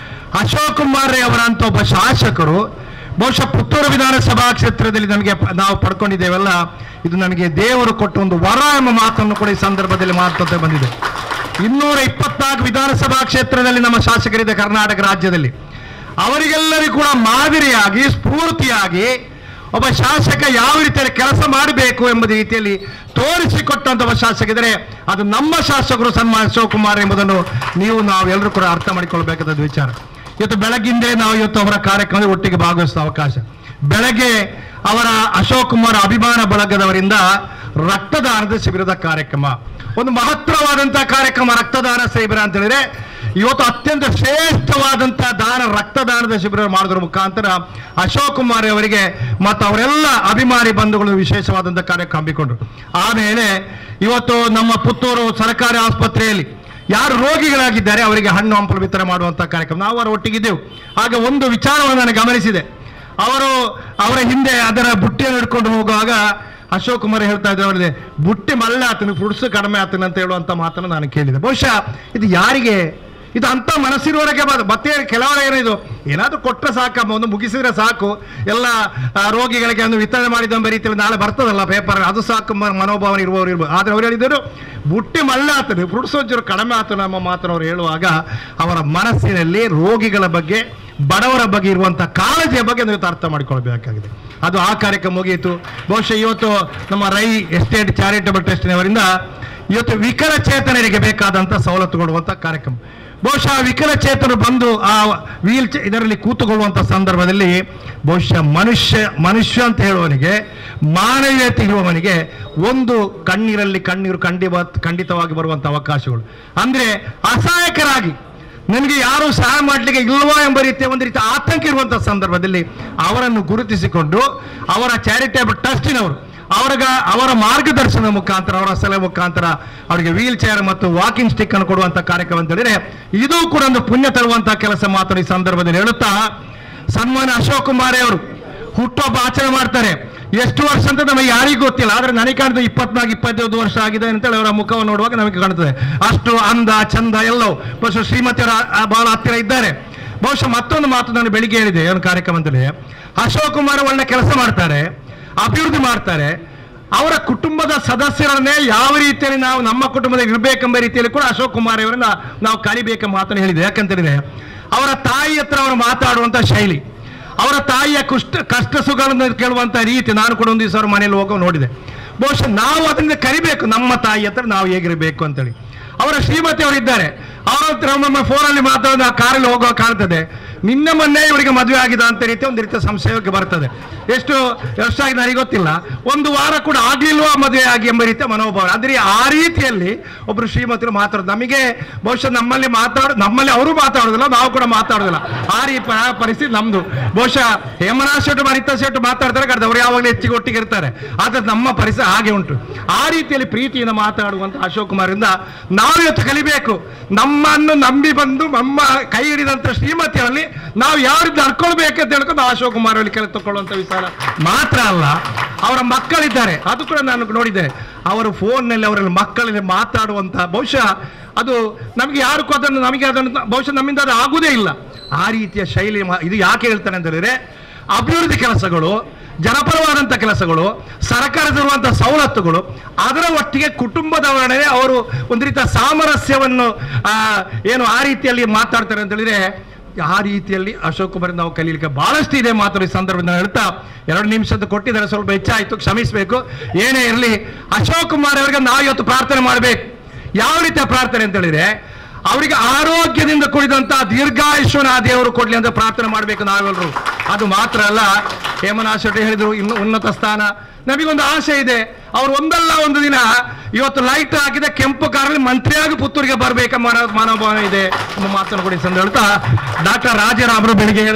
ಅಶೋಕ್ ಕುಮಾರ್ ರೈ ಅವರಂತ ಒಬ್ಬ ಶಾಸಕರು ಬಹುಶಃ ಪುತ್ತೂರು ವಿಧಾನಸಭಾ ಕ್ಷೇತ್ರದಲ್ಲಿ ನನಗೆ ಪ- ನಾವು ಪಡ್ಕೊಂಡಿದ್ದೇವಲ್ಲ ಇದು ನನಗೆ ದೇವರು ಕೊಟ್ಟ ಒಂದು ವರ ಎಂಬ ಮಾತನ್ನು ಕೂಡ ಈ ಸಂದರ್ಭದಲ್ಲಿ ಮಾತುಕತೆ ಬಂದಿದೆ ಇನ್ನೂರ ಇಪ್ಪತ್ನಾಲ್ಕು ವಿಧಾನಸಭಾ ಕ್ಷೇತ್ರದಲ್ಲಿ ನಮ್ಮ ಶಾಸಕರಿದೆ ಕರ್ನಾಟಕ ರಾಜ್ಯದಲ್ಲಿ ಅವರಿಗೆಲ್ಲರಿಗೂ ಕೂಡ ಮಾದರಿಯಾಗಿ ಸ್ಫೂರ್ತಿಯಾಗಿ ಒಬ್ಬ ಶಾಸಕ ಯಾವ ರೀತಿಯಲ್ಲಿ ಕೆಲಸ ಮಾಡಬೇಕು ಎಂಬ ರೀತಿಯಲ್ಲಿ ತೋರಿಸಿಕೊಟ್ಟಂತ ಒಬ್ಬ ಶಾಸಕ ಇದ್ದರೆ ಅದು ನಮ್ಮ ಶಾಸಕರು ಸನ್ಮಾನ ಶಿವಕುಮಾರ್ ಎಂಬುದನ್ನು ನೀವು ನಾವೆಲ್ಲರೂ ಕೂಡ ಅರ್ಥ ಮಾಡಿಕೊಳ್ಬೇಕಾದ ವಿಚಾರ ಇವತ್ತು ಬೆಳಗ್ಗಿಂದೇ ನಾವು ಇವತ್ತು ಅವರ ಕಾರ್ಯಕ್ರಮದಲ್ಲಿ ಒಟ್ಟಿಗೆ ಭಾಗವಹಿಸುವ ಅವಕಾಶ ಬೆಳಗ್ಗೆ ಅವರ ಅಶೋಕ್ ಕುಮಾರ್ ಅಭಿಮಾನ ಬಳಗದವರಿಂದ ರಕ್ತದಾನದ ಶಿಬಿರದ ಕಾರ್ಯಕ್ರಮ ಒಂದು ಮಹತ್ತರವಾದಂತಹ ಕಾರ್ಯಕ್ರಮ ರಕ್ತದಾನ ಶಿಬಿರ ಅಂತ ಹೇಳಿದ್ರೆ ಇವತ್ತು ಅತ್ಯಂತ ಶ್ರೇಷ್ಠವಾದಂತಹ ದಾನ ರಕ್ತದಾನದ ಶಿಬಿರ ಮಾಡೋದ್ರ ಮುಖಾಂತರ ಅಶೋಕ್ ಕುಮಾರ್ ಅವರಿಗೆ ಮತ್ತು ಅವರೆಲ್ಲ ಅಭಿಮಾನಿ ಬಂಧುಗಳು ವಿಶೇಷವಾದಂತಹ ಕಾರ್ಯಕ್ರಮ ಹಮ್ಮಿಕೊಂಡ್ರು ಆಮೇಲೆ ಇವತ್ತು ನಮ್ಮ ಪುತ್ತೂರು ಸರ್ಕಾರಿ ಆಸ್ಪತ್ರೆಯಲ್ಲಿ ಯಾರು ರೋಗಿಗಳಾಗಿದ್ದಾರೆ ಅವರಿಗೆ ಹಣ್ಣು ಹಂಪಲು ವಿತರಣೆ ಮಾಡುವಂತ ಕಾರ್ಯಕ್ರಮ ನಾವು ಅವರ ಒಟ್ಟಿಗಿದ್ದೆವು ಆಗ ಒಂದು ವಿಚಾರವನ್ನು ನಾನು ಗಮನಿಸಿದೆ ಅವರು ಅವರ ಹಿಂದೆ ಅದರ ಬುಟ್ಟಿಯನ್ನು ಹಿಡ್ಕೊಂಡು ಹೋಗುವಾಗ ಅಶೋಕ್ ಕುಮಾರ್ ಹೇಳ್ತಾ ಇದ್ದಾರೆ ಅವರಿಗೆ ಬುಟ್ಟಿ ಮಲ್ಲ ಆತನು ಫ್ರುಡ್ಸ್ ಕಡಿಮೆ ಆತನ ಅಂತ ಹೇಳುವಂತ ಮಾತನ್ನು ನಾನು ಕೇಳಿದೆ ಬಹುಶಃ ಇದು ಯಾರಿಗೆ ಇದು ಅಂತ ಮನಸ್ಸಿರುವವರೆಗೆ ಬ- ಮತ್ತೆ ಕೆಲವರ ಏನಿದು ಏನಾದ್ರೂ ಕೊಟ್ಟರೆ ಸಾಕಮ್ಮ ಒಂದು ಮುಗಿಸಿದ್ರೆ ಸಾಕು ಎಲ್ಲ ಆ, ರೋಗಿಗಳಿಗೆ ಒಂದು ವಿತರಣೆ ಮಾಡಿದ ರೀತಿಯಲ್ಲಿ ನಾಳೆ ಬರ್ತದಲ್ಲ ಪೇಪರ್ ಅದು ಸಾಕು ಮ- ಮನೋಭಾವನೆ ಇರುವವರು ಇರ್ಬೋದು ಆದ್ರೆ ಅವ್ರು ಹೇಳಿದರು ಬುಟ್ಟಿ ಮಳ್ಳ ಆತನು ಫ್ರುಡ್ಸ್ ಒಂಚೂರು ಕಡಿಮೆ ಆತನು ನಮ್ಮ ಮಾತನ್ನು ಅವ್ರು ಹೇಳುವಾಗ ಅವರ ಮನಸ್ಸಿನಲ್ಲಿ ರೋಗಿಗಳ ಬಗ್ಗೆ ಬಡವರ ಬಗ್ಗೆ ಇರುವಂತ ಕಾಳಜಿಯ ಬಗ್ಗೆ ನೀವು ಅರ್ಥ ಮಾಡಿಕೊಳ್ಬೇಕಾಗಿದೆ ಅದು ಆ ಕಾರ್ಯಕ್ರಮ ಮುಗಿಯಿತು ಬಹುಶಃ ಇವತ್ತು ನಮ್ಮ ರೈ ಎಸ್ಟೇಟ್ ಚಾರಿಟಬಲ್ ಟ್ರಸ್ಟಿನವರಿಂದ ಇವತ್ತು ವಿಕಲಚೇತನರಿಗೆ ಬೇಕಾದಂತ ಸವಲತ್ತು ಕೊಡುವಂತ ಕಾರ್ಯಕ್ರಮ ಬಹುಶಃ ವಿಕಲಚೇತನರು ಬಂದು ಆ ವೀಲ್ ಚೇ ಇದರಲ್ಲಿ ಕೂತುಕೊಳ್ಳುವಂತ ಸಂದರ್ಭದಲ್ಲಿ ಬಹುಶಃ ಮನುಷ್ಯ ಮನುಷ್ಯ ಅಂತ ಹೇಳುವವನಿಗೆ ಮಾನವೀಯತೆ ಇರುವವನಿಗೆ ಒಂದು ಕಣ್ಣೀರಲ್ಲಿ ಕಣ್ಣೀರು ಖಂಡಿತ ಖಂಡಿತವಾಗಿ ಬರುವಂತ ಅವಕಾಶಗಳು ಅಂದ್ರೆ ಅಸಹಾಯಕರಾಗಿ ನನಗೆ ಯಾರು ಸಹಾಯ ಮಾಡಲಿಕ್ಕೆ ಇಲ್ವಾ ಎಂಬ ರೀತಿಯ ಒಂದು ರೀತಿಯ ಆತಂಕ ಇರುವಂತಹ ಸಂದರ್ಭದಲ್ಲಿ ಅವರನ್ನು ಗುರುತಿಸಿಕೊಂಡು ಅವರ ಚಾರಿಟೇಬಲ್ ಟ್ರಸ್ಟಿನವರು ಅವರಿಗೆ ಅವರ ಮಾರ್ಗದರ್ಶನದ ಮುಖಾಂತರ ಅವರ ಸಲಹೆ ಮುಖಾಂತರ ಅವರಿಗೆ ವೀಲ್ ಚೇರ್ ಮತ್ತು ವಾಕಿಂಗ್ ಸ್ಟಿಕ್ ಅನ್ನು ಕೊಡುವಂತ ಕಾರ್ಯಕ್ರಮ ಅಂತ ಹೇಳಿದ್ರೆ ಇದು ಕೂಡ ಒಂದು ಪುಣ್ಯ ತರುವಂತಹ ಕೆಲಸ ಮಾತ್ರ ಈ ಸಂದರ್ಭದಲ್ಲಿ ಹೇಳುತ್ತಾ ಸನ್ಮಾನ ಅಶೋಕ್ ಕುಮಾರ್ ಅವರು ಹುಟ್ಟುಹಬ್ಬ ಆಚರಣೆ ಮಾಡ್ತಾರೆ ಎಷ್ಟು ವರ್ಷ ಅಂತ ನಮಗೆ ಯಾರಿಗೂ ಗೊತ್ತಿಲ್ಲ ಆದ್ರೆ ನನಗೆ ಕಾಣ್ತದೆ ಇಪ್ಪತ್ನಾಲ್ಕು ಇಪ್ಪತ್ತೈದು ವರ್ಷ ಆಗಿದೆ ಅಂತೇಳಿ ಅವರ ಮುಖವನ್ನು ನೋಡುವಾಗ ನಮಗೆ ಕಾಣ್ತದೆ ಅಷ್ಟು ಅಂದ ಚಂದ ಎಲ್ಲವೂ ಬಹುಶಃ ಶ್ರೀಮತಿಯರ ಆ- ಬಹಳ ಹತ್ತಿರ ಇದ್ದಾರೆ ಬಹುಶಃ ಮತ್ತೊಂದು ಮಾತು ನಾನು ಬೆಳಿಗ್ಗೆ ಹೇಳಿದೆ ಒಂದು ಕಾರ್ಯಕ್ರಮದಲ್ಲಿ ಅಶೋಕ್ ಕುಮಾರ್ ಒಳ್ಳೆ ಕೆಲಸ ಮಾಡ್ತಾರೆ ಅಭಿವೃದ್ಧಿ ಮಾಡ್ತಾರೆ ಅವರ ಕುಟುಂಬದ ಸದಸ್ಯರನ್ನೇ ಯಾವ ರೀತಿಯಲ್ಲಿ ನಾವು ನಮ್ಮ ಕುಟುಂಬದಲ್ಲಿ ಇರಬೇಕೆಂಬ ರೀತಿಯಲ್ಲಿ ಕೂಡ ಅಶೋಕ್ ಕುಮಾರ್ ಅವರನ್ನ ನಾವು ಕರಿಬೇಕೆಂಬ ಮಾತನ್ನು ಹೇಳಿದೆ ಯಾಕಂತ ಹೇಳಿದ್ರೆ ಅವರ ತಾಯಿ ಹತ್ರ ಅವರು ಮಾತಾಡುವಂತ ಶೈಲಿ ಅವರ ತಾಯಿಯ ಕುಷ್ಟ ಕಷ್ಟ ಸುಖಗಳನ್ನು ಕೇಳುವಂತ ರೀತಿ ನಾನು ಕೂಡ ಒಂದು ದಿವಸ ಅವ್ರ ಮನೆಯಲ್ಲಿ ಹೋಗೋ ನೋಡಿದೆ ಬಹುಶಃ ನಾವು ಅದರಿಂದ ಕರಿಬೇಕು ನಮ್ಮ ತಾಯಿ ಹತ್ರ ನಾವು ಹೇಗಿರಬೇಕು ಅಂತೇಳಿ ಅವರ ಶ್ರೀಮತಿ ಅವರಿದ್ದಾರೆ ಅವರ ಹತ್ರ ಒಮ್ಮೊಮ್ಮೆ ಫೋನಲ್ಲಿ ಮಾತಾಡೋದು ಆ ಕಾರಲ್ಲಿ ಹೋಗೋ ಕಾಣ್ತದೆ ನಿನ್ನೆ ಮೊನ್ನೆ ಇವರಿಗೆ ಮದುವೆ ಆಗಿದೆ ಅಂತ ರೀತಿ ಒಂದು ರೀತಿಯ ಸಂಶಯಕ್ಕೆ ಬರ್ತದೆ ಎಷ್ಟು ವರ್ಷ ಆಗಿದೆ ನನಗೆ ಗೊತ್ತಿಲ್ಲ ಒಂದು ವಾರ ಕೂಡ ಆಗ್ಲಿಲ್ವಾ ಮದುವೆ ಆಗಿ ಎಂಬ ರೀತಿಯ ಮನೋಭಾವ ಅಂದ್ರೆ ಆ ರೀತಿಯಲ್ಲಿ ಒಬ್ರು ಶ್ರೀಮತಿರು ಮಾತಾಡೋದು ನಮಗೆ ಬಹುಶಃ ನಮ್ಮಲ್ಲಿ ಮಾತಾಡ ನಮ್ಮಲ್ಲಿ ಅವರು ಮಾತಾಡೋದಿಲ್ಲ ನಾವು ಕೂಡ ಮಾತಾಡೋದಿಲ್ಲ ಆ ರೀತಿ ಪ- ಪರಿಸ್ಥಿತಿ ನಮ್ದು ಬಹುಶಃ ಹೇಮನಾಥ್ ಶೆಟ್ಟು ಅನಿತಾ ಶೆಟ್ಟು ಮಾತಾಡ್ತಾರೆ ಕಡ್ದು ಅವ್ರು ಯಾವಾಗಲೂ ಹೆಚ್ಚಿಗೆ ಒಟ್ಟಿಗೆ ಇರ್ತಾರೆ ಆದ್ರೆ ನಮ್ಮ ಪರಿಸ್ಥಿತಿ ಹಾಗೆ ಉಂಟು ಆ ರೀತಿಯಲ್ಲಿ ಪ್ರೀತಿಯಿಂದ ಮಾತಾಡುವಂತ ಅಶೋಕ್ ಕುಮಾರಿಂದ ನಾವು ಇವತ್ತು ಕಲಿಬೇಕು ನಮ್ಮನ್ನು ನಂಬಿ ಬಂದು ನಮ್ಮ ಕೈ ಹಿಡಿದಂತ ಶ್ರೀಮತಿಯಲ್ಲಿ ನಾವು ಯಾವ ರೀತಿ ನಡ್ಕೊಳ್ಬೇಕಂತ ಹೇಳ್ಕೊಂಡು ನಾವು ಅಶೋಕ್ ಕುಮಾರ್ ಅಲ್ಲಿ ಕೆಲಸ ತಗೊಳ್ಳುವಂತ ವಿಚಾರ ಮಾತ್ರ ಅಲ್ಲ ಅವರ ಮಕ್ಕಳಿದ್ದಾರೆ ಅದು ಕೂಡ ನಾನು ನೋಡಿದೆ ಅವರು ಫೋನ್ನಲ್ಲಿ ಅವರಲ್ಲಿ ಮಕ್ಕಳಲ್ಲಿ ಮಾತಾಡುವಂತ ಬಹುಶಃ ಅದು ನಮಗೆ ಯಾರು ಅದನ್ನು ನಮಗೆ ಅದನ್ನು ಬಹುಶಃ ನಮ್ಮಿಂದ ಅದು ಆಗುವುದೇ ಇಲ್ಲ ಆ ರೀತಿಯ ಶೈಲಿ ಮಾ- ಇದು ಯಾಕೆ ಹೇಳ್ತಾನೆ ಅಂತ ಹೇಳಿದ್ರೆ ಅಭಿವೃದ್ಧಿ ಕೆಲಸಗಳು ಜನಪರವಾದಂಥ ಕೆಲಸಗಳು ಸರ್ಕಾರದಲ್ಲಿರುವಂಥ ಸವಲತ್ತುಗಳು ಅದರ ಒಟ್ಟಿಗೆ ಕುಟುಂಬದವರೊಡನೆ ಅವರು ಒಂದು ರೀತಿಯ ಸಾಮರಸ್ಯವನ್ನು ಆ, ಏನು ಆ ರೀತಿಯಲ್ಲಿ ಮಾತಾಡ್ತಾರೆ ಅಂತ ಹೇಳಿದ್ರೆ ಆ ರೀತಿಯಲ್ಲಿ ಅಶೋಕ್ ಕುಮಾರ್ ನಾವು ಕಲೀಲಿಕ್ಕೆ ಬಹಳಷ್ಟು ಇದೆ ಮಾತು ಈ ಸಂದರ್ಭದಲ್ಲಿ ಹೇಳ್ತಾ ಎರಡು ನಿಮಿಷದ ಕೊಟ್ಟಿದ್ದಾರೆ ಸ್ವಲ್ಪ ಹೆಚ್ಚಾಯಿತು ಕ್ಷಮಿಸಬೇಕು ಏನೇ ಇರಲಿ ಅಶೋಕ್ ಕುಮಾರ್ ಅವರಿಗೆ ನಾವು ಇವತ್ತು ಪ್ರಾರ್ಥನೆ ಮಾಡಬೇಕು ಯಾವ ರೀತಿಯ ಪ್ರಾರ್ಥನೆ ಅಂತ ಹೇಳಿದ್ರೆ ಅವರಿಗೆ ಆರೋಗ್ಯದಿಂದ ಕೂಡಿದಂತ ದೀರ್ಘಾಯುಷ್ಯನ ಆ ದೇವರು ಕೊಡ್ಲಿ ಅಂತ ಪ್ರಾರ್ಥನೆ ಮಾಡಬೇಕು ನಾವೆಲ್ಲರೂ ಅದು ಮಾತ್ರ ಅಲ್ಲ ಹೇಮನಾಥ್ ಶೆಟ್ಟಿ ಹೇಳಿದ್ರು ಇನ್ನು ಉನ್ನತ ಸ್ಥಾನ ನಮಗೊಂದು ಆಸೆ ಇದೆ ಅವ್ರು ಒಂದಲ್ಲ ಒಂದು ದಿನ ಇವತ್ತು ಲೈಟ್ ಹಾಕಿದ ಕೆಂಪು ಕಾರಲ್ಲಿ ಮಂತ್ರಿಯಾಗಿ ಪುತ್ತೂರಿಗೆ ಬರಬೇಕೆಂಬ ಮನೋ- ಮನೋಭಾವನೆ ಇದೆ ಎಂಬ ಮಾತನ್ನು ಕೂಡ ಈ ಸಂದರ್ಭ ಹೇಳ್ತಾ ಡಾಕ್ಟರ್ ರಾಜಾರಾಮರು ಬೆಳಿಗ್ಗೆ ಹೇಳಿದ್ರು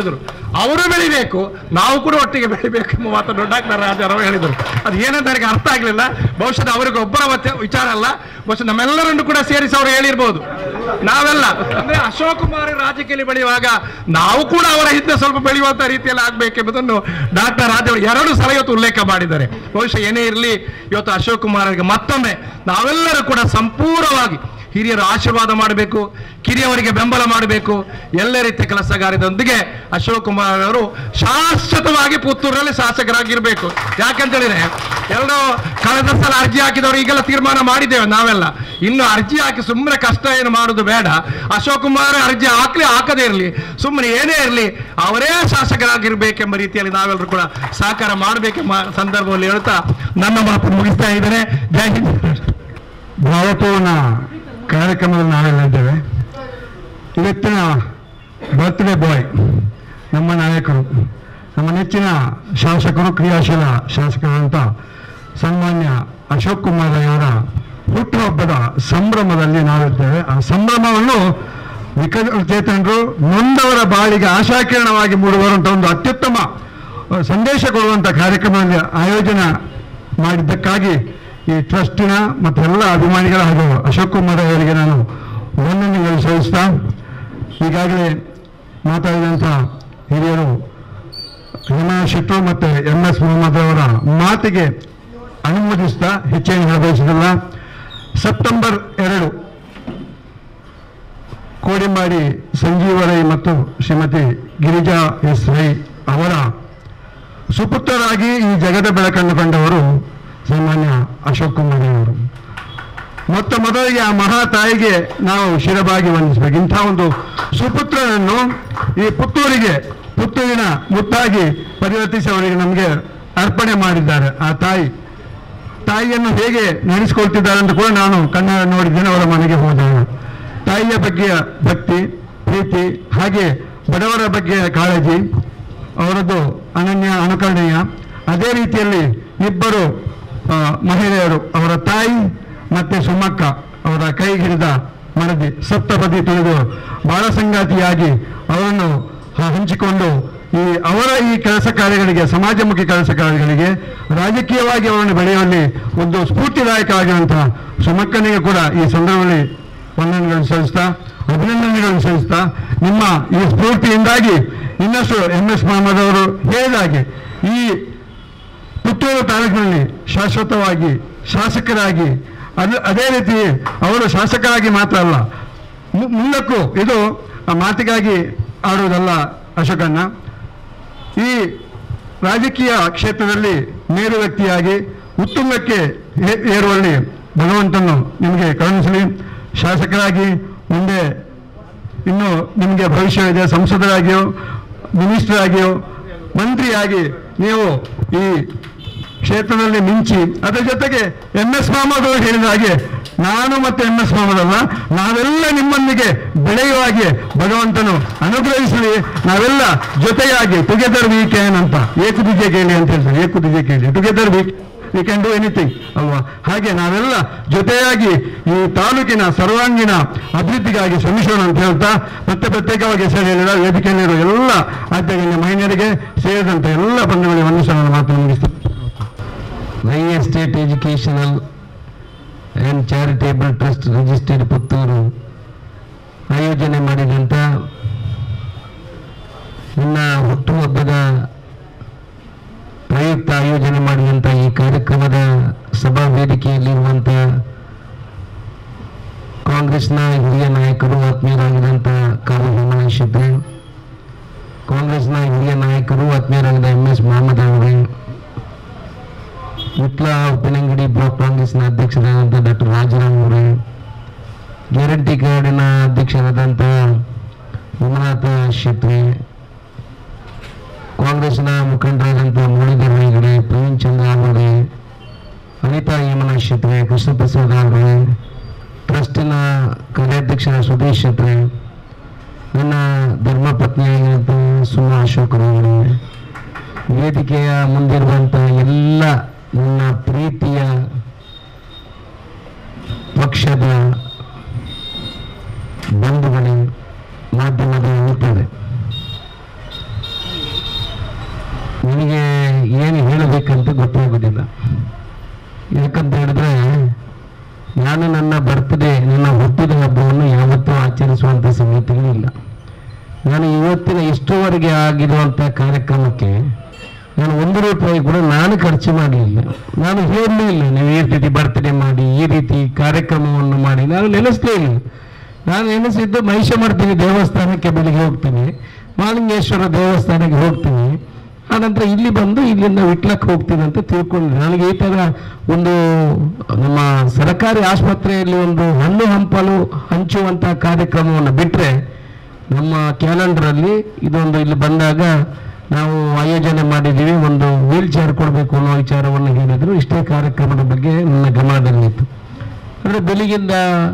ಅವರು ಬೆಳಿಬೇಕು ನಾವು ಕೂಡ ಒಟ್ಟಿಗೆ ಬೆಳಿಬೇಕು ಎಂಬ ಮಾತನ್ನು ಡಾಕ್ಟರ್ ರಾಜಾರಾವ್ ಹೇಳಿದರು ಅದು ಏನಂತ ನನಗೆ ಅರ್ಥ ಆಗಲಿಲ್ಲ ಬಹುಶಃ ಅವರಿಗೆ ಒಬ್ಬರ ಮತ್ತೆ ವಿಚಾರ ಅಲ್ಲ ಬಹುಶಃ ನಮ್ಮೆಲ್ಲರನ್ನು ಕೂಡ ಸೇರಿಸಿ ಅವರು ಹೇಳಿರ್ಬೋದು ನಾವೆಲ್ಲ ಅಂದ್ರೆ ಅಶೋಕ್ ಕುಮಾರ್ ರಾಜಕೀಯದಲ್ಲಿ ಬೆಳೆಯುವಾಗ ನಾವು ಕೂಡ ಅವರ ಹಿಂದೆ ಸ್ವಲ್ಪ ಬೆಳೆಯುವಂತ ರೀತಿಯಲ್ಲಿ ಆಗ್ಬೇಕೆಂಬುದನ್ನು ಡಾಕ್ಟರ್ ರಾಜ ಎರಡು ಸಲ ಇವತ್ತು ಉಲ್ಲೇಖ ಮಾಡಿದ್ದಾರೆ ಬಹುಶಃ ಏನೇ ಇರಲಿ ಇವತ್ತು ಅಶೋಕ್ ಕುಮಾರ್ಗೆ ಮತ್ತೊಮ್ಮೆ ನಾವೆಲ್ಲರೂ ಕೂಡ ಸಂಪೂರ್ಣವಾಗಿ ಹಿರಿಯರ ಆಶೀರ್ವಾದ ಮಾಡಬೇಕು ಕಿರಿಯವರಿಗೆ ಬೆಂಬಲ ಮಾಡಬೇಕು ಎಲ್ಲ ರೀತಿಯ ಕೆಲಸಗಾರದೊಂದಿಗೆ ಅಶೋಕ್ ಕುಮಾರ್ ಅವರು ಶಾಶ್ವತವಾಗಿ ಪುತ್ತೂರಲ್ಲಿ ಶಾಸಕರಾಗಿರ್ಬೇಕು ಯಾಕಂತೇಳಿದ್ರೆ ಎಲ್ಲರೂ ಕಳೆದ ಸಲ ಅರ್ಜಿ ಹಾಕಿದವರು ಈಗೆಲ್ಲ ತೀರ್ಮಾನ ಮಾಡಿದ್ದೇವೆ ನಾವೆಲ್ಲ ಇನ್ನು ಅರ್ಜಿ ಹಾಕಿ ಸುಮ್ಮನೆ ಕಷ್ಟ ಏನು ಮಾಡುದು ಬೇಡ ಅಶೋಕ್ ಕುಮಾರ್ ಅರ್ಜಿ ಹಾಕ್ಲಿ ಹಾಕದೇ ಇರಲಿ ಸುಮ್ಮನೆ ಏನೇ ಇರಲಿ ಅವರೇ ಶಾಸಕರಾಗಿರ್ಬೇಕೆಂಬ ರೀತಿಯಲ್ಲಿ ನಾವೆಲ್ಲರೂ ಕೂಡ ಸಹಕಾರ ಮಾಡಬೇಕೆಂಬ ಸಂದರ್ಭದಲ್ಲಿ ಹೇಳ್ತಾ ನನ್ನ ಮಾತು ಮುಗಿಸ್ತಾ ಇದ್ದೇನೆ ಜೈ ಹಿಂದ್ ಭಾವಪೂರ್ಣ ಕಾರ್ಯಕ್ರಮದಲ್ಲಿ ನಾವೆಲ್ಲ ಇದ್ದೇವೆ ಇವತ್ತಿನ ಬರ್ತ್ಡೇ ಬಾಯ್ ನಮ್ಮ ನಾಯಕರು ನಮ್ಮ ನೆಚ್ಚಿನ ಶಾಸಕರು ಕ್ರಿಯಾಶೀಲ ಶಾಸಕರಂತ ಸನ್ಮಾನ್ಯ ಅಶೋಕ್ ಕುಮಾರ್ ಅವರ ಹುಟ್ಟುಹಬ್ಬದ ಸಂಭ್ರಮದಲ್ಲಿ ನಾವಿದ್ದೇವೆ ಆ ಸಂಭ್ರಮವನ್ನು ವಿಕಲಚೇತನರು ನೊಂದವರ ಬಾಳಿಗೆ ಆಶಾಕಿರಣವಾಗಿ ಮೂಡುವಂಥ ಒಂದು ಅತ್ಯುತ್ತಮ ಅಹ್, ಸಂದೇಶ ಕೊಡುವಂಥ ಕಾರ್ಯಕ್ರಮದಲ್ಲಿ ಆಯೋಜನೆ ಮಾಡಿದ್ದಕ್ಕಾಗಿ ಈ ಟ್ರಸ್ಟಿನ ಮತ್ತು ಎಲ್ಲ ಅಭಿಮಾನಿಗಳ ಹಾಗೂ ಅಶೋಕ್ ಕುಮಾರ್ ಅವರಿಗೆ ನಾನು ವಂದನೆಗಳು ಸಲ್ಲಿಸ್ತಾ ಈಗಾಗಲೇ ಮಾತಾಡಿದಂಥ ಹಿರಿಯರು ಹಿಮಾಯ ಶೆಟ್ಟರು ಮತ್ತು ಎಂ ಎಸ್ ಮೊಹಮ್ಮದ್ ಅವರ ಮಾತಿಗೆ ಅನುಮೋದಿಸ್ತಾ ಹೆಚ್ಚೇನು ಹೇಳಬಯಸಿದಲ್ಲ ಸೆಪ್ಟೆಂಬರ್ ಎರಡು ಕೋಡಿಂಬಾಡಿ ಸಂಜೀವ ರೈ ಮತ್ತು ಶ್ರೀಮತಿ ಗಿರಿಜಾ ಎಸ್ ರೈ ಅವರ ಸುಪುತ್ರರಾಗಿ ಈ ಜಗದ ಬೆಳಕನ್ನು ಕಂಡವರು ಸಾಮಾನ್ಯ ಅಶೋಕ್ ಕುಮಾರ್ ಅವರು ಮೊತ್ತ ಮೊದಲಿಗೆ ಆ ಮಹಾ ತಾಯಿಗೆ ನಾವು ಶಿರಬಾಗಿ ವಂದಿಸಬೇಕು ಇಂಥ ಒಂದು ಸುಪುತ್ರನನ್ನು ಈ ಪುತ್ತೂರಿಗೆ ಪುತ್ತೂರಿನ ಮುತ್ತಾಗಿ ಪರಿವರ್ತಿಸಿ ಅವರಿಗೆ ನಮಗೆ ಅರ್ಪಣೆ ಮಾಡಿದ್ದಾರೆ ಆ ತಾಯಿ ತಾಯಿಯನ್ನು ಹೇಗೆ ನಡೆಸಿಕೊಳ್ತಿದ್ದಾರೆ ಅಂತ ಕೂಡ ನಾನು ಕಣ್ಣ ನೋಡಿದ್ದೇನೆ ಅವರ ಮನೆಗೆ ಹೋದಾಗ ತಾಯಿಯ ಬಗ್ಗೆ ಭಕ್ತಿ ಪ್ರೀತಿ ಹಾಗೆ ಬಡವರ ಬಗ್ಗೆ ಕಾಳಜಿ ಅವರದ್ದು ಅನನ್ಯ ಅನುಕರಣೀಯ ಅದೇ ರೀತಿಯಲ್ಲಿ ಇಬ್ಬರು ಆ, ಮಹಿಳೆಯರು ಅವರ ತಾಯಿ ಮತ್ತೆ ಸುಮಕ್ಕ ಅವರ ಕೈ ಹಿಡಿದ ಮಡದಿ ಸಪ್ತಪದಿ ತಿಳಿದು ಬಾಳ ಸಂಗಾತಿಯಾಗಿ ಅವರನ್ನು ಹ- ಹಂಚಿಕೊಂಡು ಈ ಅವರ ಈ ಕೆಲಸ ಕಾರ್ಯಗಳಿಗೆ ಸಮಾಜಮುಖಿ ಕೆಲಸ ಕಾರ್ಯಗಳಿಗೆ ರಾಜಕೀಯವಾಗಿ ಅವರನ್ನು ಬೆಳೆಯುವಲ್ಲಿ ಒಂದು ಸ್ಫೂರ್ತಿದಾಯಕವಾಗಿರುವಂತಹ ಸುಮಕ್ಕನಿಗೆ ಕೂಡ ಈ ಸಂದರ್ಭದಲ್ಲಿ ವಂದನೆಗಳನ್ನು ಸಲ್ಲಿಸ್ತಾ ಅಭಿನಂದನೆಗಳನ್ನು ಸಲ್ಲಿಸ್ತಾ ನಿಮ್ಮ ಈ ಸ್ಫೂರ್ತಿಯಿಂದಾಗಿ ಇನ್ನಷ್ಟು ಎಂ ಎಸ್ ಮಹಮ್ಮದ್ ಅವರು ಹೇಳಿದಾಗೆ ಈ ಪುತ್ತೂರು ತಾಲೂಕಿನಲ್ಲಿ ಶಾಶ್ವತವಾಗಿ ಶಾಸಕರಾಗಿ ಅದು ಅದೇ ರೀತಿ ಅವರು ಶಾಸಕರಾಗಿ ಮಾತ್ರ ಅಲ್ಲ ಮು- ಮುಂದಕ್ಕೂ ಇದು ಆ ಮಾತಿಗಾಗಿ ಆಡುವುದಲ್ಲ ಅಶೋಕನ್ನ ಈ ರಾಜಕೀಯ ಕ್ಷೇತ್ರದಲ್ಲಿ ಮೇರು ವ್ಯಕ್ತಿಯಾಗಿ ಉತ್ತುಂಗಕ್ಕೆ ಏ- ಏರುವಲ್ಲಿ ಭಗವಂತನು ನಿಮಗೆ ಕರುಣಿಸಲಿ ಶಾಸಕರಾಗಿ ಮುಂದೆ ಇನ್ನು ನಿಮಗೆ ಭವಿಷ್ಯವಿದೆ ಸಂಸದರಾಗಿಯೋ ಮಿನಿಸ್ಟರ್ ಆಗಿಯೋ ಮಂತ್ರಿಯಾಗಿ ನೀವು ಈ ಕ್ಷೇತ್ರದಲ್ಲಿ ಮಿಂಚಿ ಅದರ ಜೊತೆಗೆ ಎಂ ಎಸ್ ಮಹಮ್ಮದ್ ಅವರು ಹೇಳಿದ ಹಾಗೆ ನಾನು ಮತ್ತೆ ಎಂ ಎಸ್ ಮಹಮ್ಮದ್ ಅಲ್ಲ ನಾವೆಲ್ಲ ನಿಮ್ಮೊಂದಿಗೆ ಬೆಳೆಯುವ ಹಾಗೆ ಭಗವಂತನು ಅನುಗ್ರಹಿಸಲಿ ನಾವೆಲ್ಲ ಜೊತೆಯಾಗಿ ಟುಗೆದರ್ ವಿ ಕ್ಯಾನ್ ಅಂತ ಏಕುದಿಗೆ ಕೇಳಿ ಅಂತ ಹೇಳ್ತಾರೆ ಏಕುದಿಗೆ ಕೇಳಿ together we we can do anything ಅಲ್ವಾ ಹಾಗೆ ನಾವೆಲ್ಲ ಜೊತೆಯಾಗಿ ಈ ತಾಲೂಕಿನ ಸರ್ವಾಂಗೀಣ ಅಭಿವೃದ್ಧಿಗಾಗಿ ಶ್ರಮಿಸೋಣ ಅಂತ ಹೇಳ್ತಾ ಮತ್ತೆ ಪ್ರತ್ಯೇಕವಾಗಿ ಹೆಸರು ಹೇಳಿದ ವೇದಿಕೆಯಲ್ಲಿರುವ ಎಲ್ಲ ಆದ್ಯಗಣ್ಯ ಮಹಿಳೆಯರಿಗೆ ಸೇರಿದಂತ ಎಲ್ಲ ಬಂಧುಗಳಿಗೆ ವಂದಿಸೋಣ ಮಾತನ್ನು ಮುಗಿಸ್ತೀನಿ Y estate educational and charitable trust registered Puttur ಆಯೋಜನೆ ಮಾಡಿದಂಥ ನನ್ನ ಹುಟ್ಟುಹಬ್ಬದ ಪ್ರಯುಕ್ತ ಆಯೋಜನೆ ಮಾಡಿದಂಥ ಈ ಕಾರ್ಯಕ್ರಮದ ಸಭಾ ವೇದಿಕೆಯಲ್ಲಿರುವಂಥ ಕಾಂಗ್ರೆಸ್ನ ಹಿರಿಯ ನಾಯಕರು ಆತ್ಮೀಯರಾಗಿದ್ದಂಥ ಕಾರು ಹೇಮಂತ್ ಕಾಂಗ್ರೆಸ್ನ ಹಿರಿಯ ನಾಯಕರು ಆತ್ಮೀಯರಾಗಿದ್ದ ಎಂ ಎಸ್ ಮೊಹಮ್ಮದ್ ಅವರೇ ವಿಟ್ಲ ಉಪ್ಪಿನಂಗಡಿ ಬ್ಲಾಕ್ ಕಾಂಗ್ರೆಸ್ನ ಅಧ್ಯಕ್ಷರಾದಂಥ ಡಾಕ್ಟರ್ ರಾಜರಾಮ್ ಅವರೇ ಗ್ಯಾರಂಟಿ ಕಾರ್ಡಿನ ಅಧ್ಯಕ್ಷರಾದಂಥ ವಿಮನಾಥ ಶೆಟ್ಟಿ ಕಾಂಗ್ರೆಸ್ನ ಮುಖಂಡರಾದಂಥ ಮುರಳೀಧರ್ ಹೆಗಡೆ ಪ್ರವೀಣ್ ಚಂದ್ರ ಅವರೇ ಅನಿತಾ ಯಮನ ಶೆಟ್ಟಿ ಕೃಷ್ಣ ಪ್ರಸಾದ್ ಅವರೇ ಟ್ರಸ್ಟಿನ ಕಾರ್ಯಾಧ್ಯಕ್ಷರ ಸುದೇಶ್ ಶೆಟ್ಟಿ ನನ್ನ ಧರ್ಮಪತ್ನಿಯಾಗಿರುವಂಥ ಸುಮಾ ಅಶೋಕ್ ಅವರೇ ವೇದಿಕೆಯ ಮುಂದಿರುವಂಥ ಎಲ್ಲ ನನ್ನ ಪ್ರೀತಿಯ ಪಕ್ಷದ ಬಂಧುಗಳೇ ಮಾಧ್ಯಮದ ಮಿತ್ರರೇ ಇಷ್ಟುವರೆಗೆ ಆಗಿರುವಂಥ ಕಾರ್ಯಕ್ರಮಕ್ಕೆ ನಾನು ಒಂದು ರೂಪಾಯಿ ಕೂಡ ನಾನು ಖರ್ಚು ಮಾಡಲಿಲ್ಲ ನಾನು ಹೇಳಲಿಲ್ಲ ನೀವು ಈ ರೀತಿ ಬರ್ತಡೇ ಮಾಡಿ ಈ ರೀತಿ ಕಾರ್ಯಕ್ರಮವನ್ನು ಮಾಡಿ ನಾನು ನೆನೆಸ್ಲೇ ಇಲ್ಲ ನಾನು ನೆನೆಸಿದ್ದು ಮಹಿಷಮರ್ದಿನಿ ದೇವಸ್ಥಾನಕ್ಕೆ ಬೆಳಿಗ್ಗೆ ಹೋಗ್ತೀನಿ ಮಾಲಿಂಗೇಶ್ವರ ದೇವಸ್ಥಾನಕ್ಕೆ ಹೋಗ್ತೀನಿ ಆನಂತರ ಇಲ್ಲಿ ಬಂದು ಇಲ್ಲಿಂದ ವಿಟ್ಲಕ್ಕೆ ಹೋಗ್ತೀನಿ ಅಂತ ತಿಳ್ಕೊಂಡು ನನಗೆ ಈ ಥರ ಒಂದು ನಮ್ಮ ಸರ್ಕಾರಿ ಆಸ್ಪತ್ರೆಯಲ್ಲಿ ಒಂದು ಹಣ್ಣು ಹಂಪಲು ಹಂಚುವಂಥ ಕಾರ್ಯಕ್ರಮವನ್ನು ಬಿಟ್ಟರೆ ನಮ್ಮ ಕ್ಯಾಲೆಂಡರಲ್ಲಿ ಇದೊಂದು ಇಲ್ಲಿ ಬಂದಾಗ ನಾವು ಆಯೋಜನೆ ಮಾಡಿದ್ದೀವಿ ಒಂದು ವೀಲ್ ಚೇರ್ ಕೊಡಬೇಕು ಅನ್ನೋ ವಿಚಾರವನ್ನು ಹೇಳಿದರು ಇಷ್ಟೇ ಕಾರ್ಯಕ್ರಮದ ಬಗ್ಗೆ ನನ್ನ ಗಮನದಲ್ಲಿತ್ತು ಅಂದರೆ ಬೆಳಿಗ್ಗಿಂದ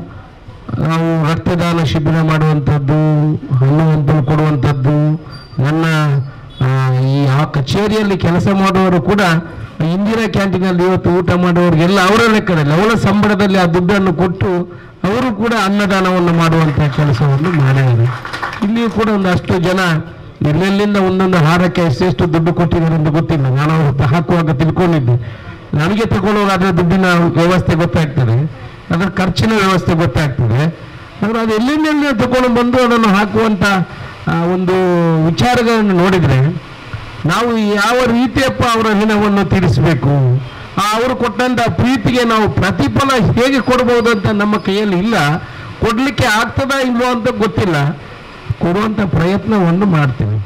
ನಾವು ರಕ್ತದಾನ ಶಿಬಿರ ಮಾಡುವಂಥದ್ದು ಹಣ್ಣು ಹಂಪಲು ಕೊಡುವಂಥದ್ದು ನನ್ನ ಆ, ಈ ಆ ಕಚೇರಿಯಲ್ಲಿ ಕೆಲಸ ಮಾಡುವವರು ಕೂಡ ಇಂದಿರಾ ಕ್ಯಾಂಟೀನಲ್ಲಿ ಇವತ್ತು ಊಟ ಮಾಡುವವರಿಗೆಲ್ಲ ಅವರ ಲೆಕ್ಕದಲ್ಲಿ ಅವರ ಸಂಬಳದಲ್ಲಿ ಆ ದುಡ್ಡನ್ನು ಕೊಟ್ಟು ಅವರು ಕೂಡ ಅನ್ನದಾನವನ್ನು ಮಾಡುವಂಥ ಕೆಲಸವನ್ನು ಮಾಡಿದ್ದಾರೆ ಇಲ್ಲಿಯೂ ಕೂಡ ಒಂದಷ್ಟು ಜನ ಎಲ್ಲೆಲ್ಲಿಂದ ಒಂದೊಂದು ಹಾರಕ್ಕೆ ಎಷ್ಟೆಷ್ಟು ದುಡ್ಡು ಕೊಟ್ಟಿದ್ದಾರೆ ಅಂತ ಗೊತ್ತಿಲ್ಲ ನಾನು ಅವತ್ತು ಹಾಕುವಾಗ ತಿಳ್ಕೊಂಡಿದ್ದೆ ನನಗೆ ತಗೊಳ್ಳೋರು ಅದರ ದುಡ್ಡಿನ ವ್ಯವಸ್ಥೆ ಗೊತ್ತಾಗ್ತದೆ ಅದರ ಖರ್ಚಿನ ವ್ಯವಸ್ಥೆ ಗೊತ್ತಾಗ್ತದೆ ಆದರೆ ಅದು ಎಲ್ಲಿಂದ ತಗೊಂಡು ಬಂದು ಅದನ್ನು ಹಾಕುವಂಥ ಆ, ಒಂದು ವಿಚಾರಗಳನ್ನು ನೋಡಿದರೆ ನಾವು ಯಾವ ರೀತಿಯಪ್ಪ ಅವರ ಋಣವನ್ನು ತೀರಿಸಬೇಕು ಆ ಅವರು ಕೊಟ್ಟಂತ ಪ್ರೀತಿಗೆ ನಾವು ಪ್ರತಿಫಲ ಹೇಗೆ ಕೊಡ್ಬೋದು ಅಂತ ನಮ್ಮ ಕೈಯಲ್ಲಿ ಇಲ್ಲ ಕೊಡಲಿಕ್ಕೆ ಆಗ್ತದಾ ಇಲ್ವೋ ಅಂತ ಗೊತ್ತಿಲ್ಲ ಕೊಡುವಂಥ ಪ್ರಯತ್ನವನ್ನು ಮಾಡ್ತೀವಿ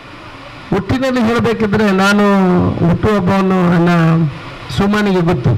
ಒಟ್ಟಿನಲ್ಲಿ ಹೇಳಬೇಕಿದ್ರೆ ನಾನು ಹುಟ್ಟುಹಬ್ಬವನ್ನು ನನ್ನ ಸುಮನಿಗೆ ಗೊತ್ತು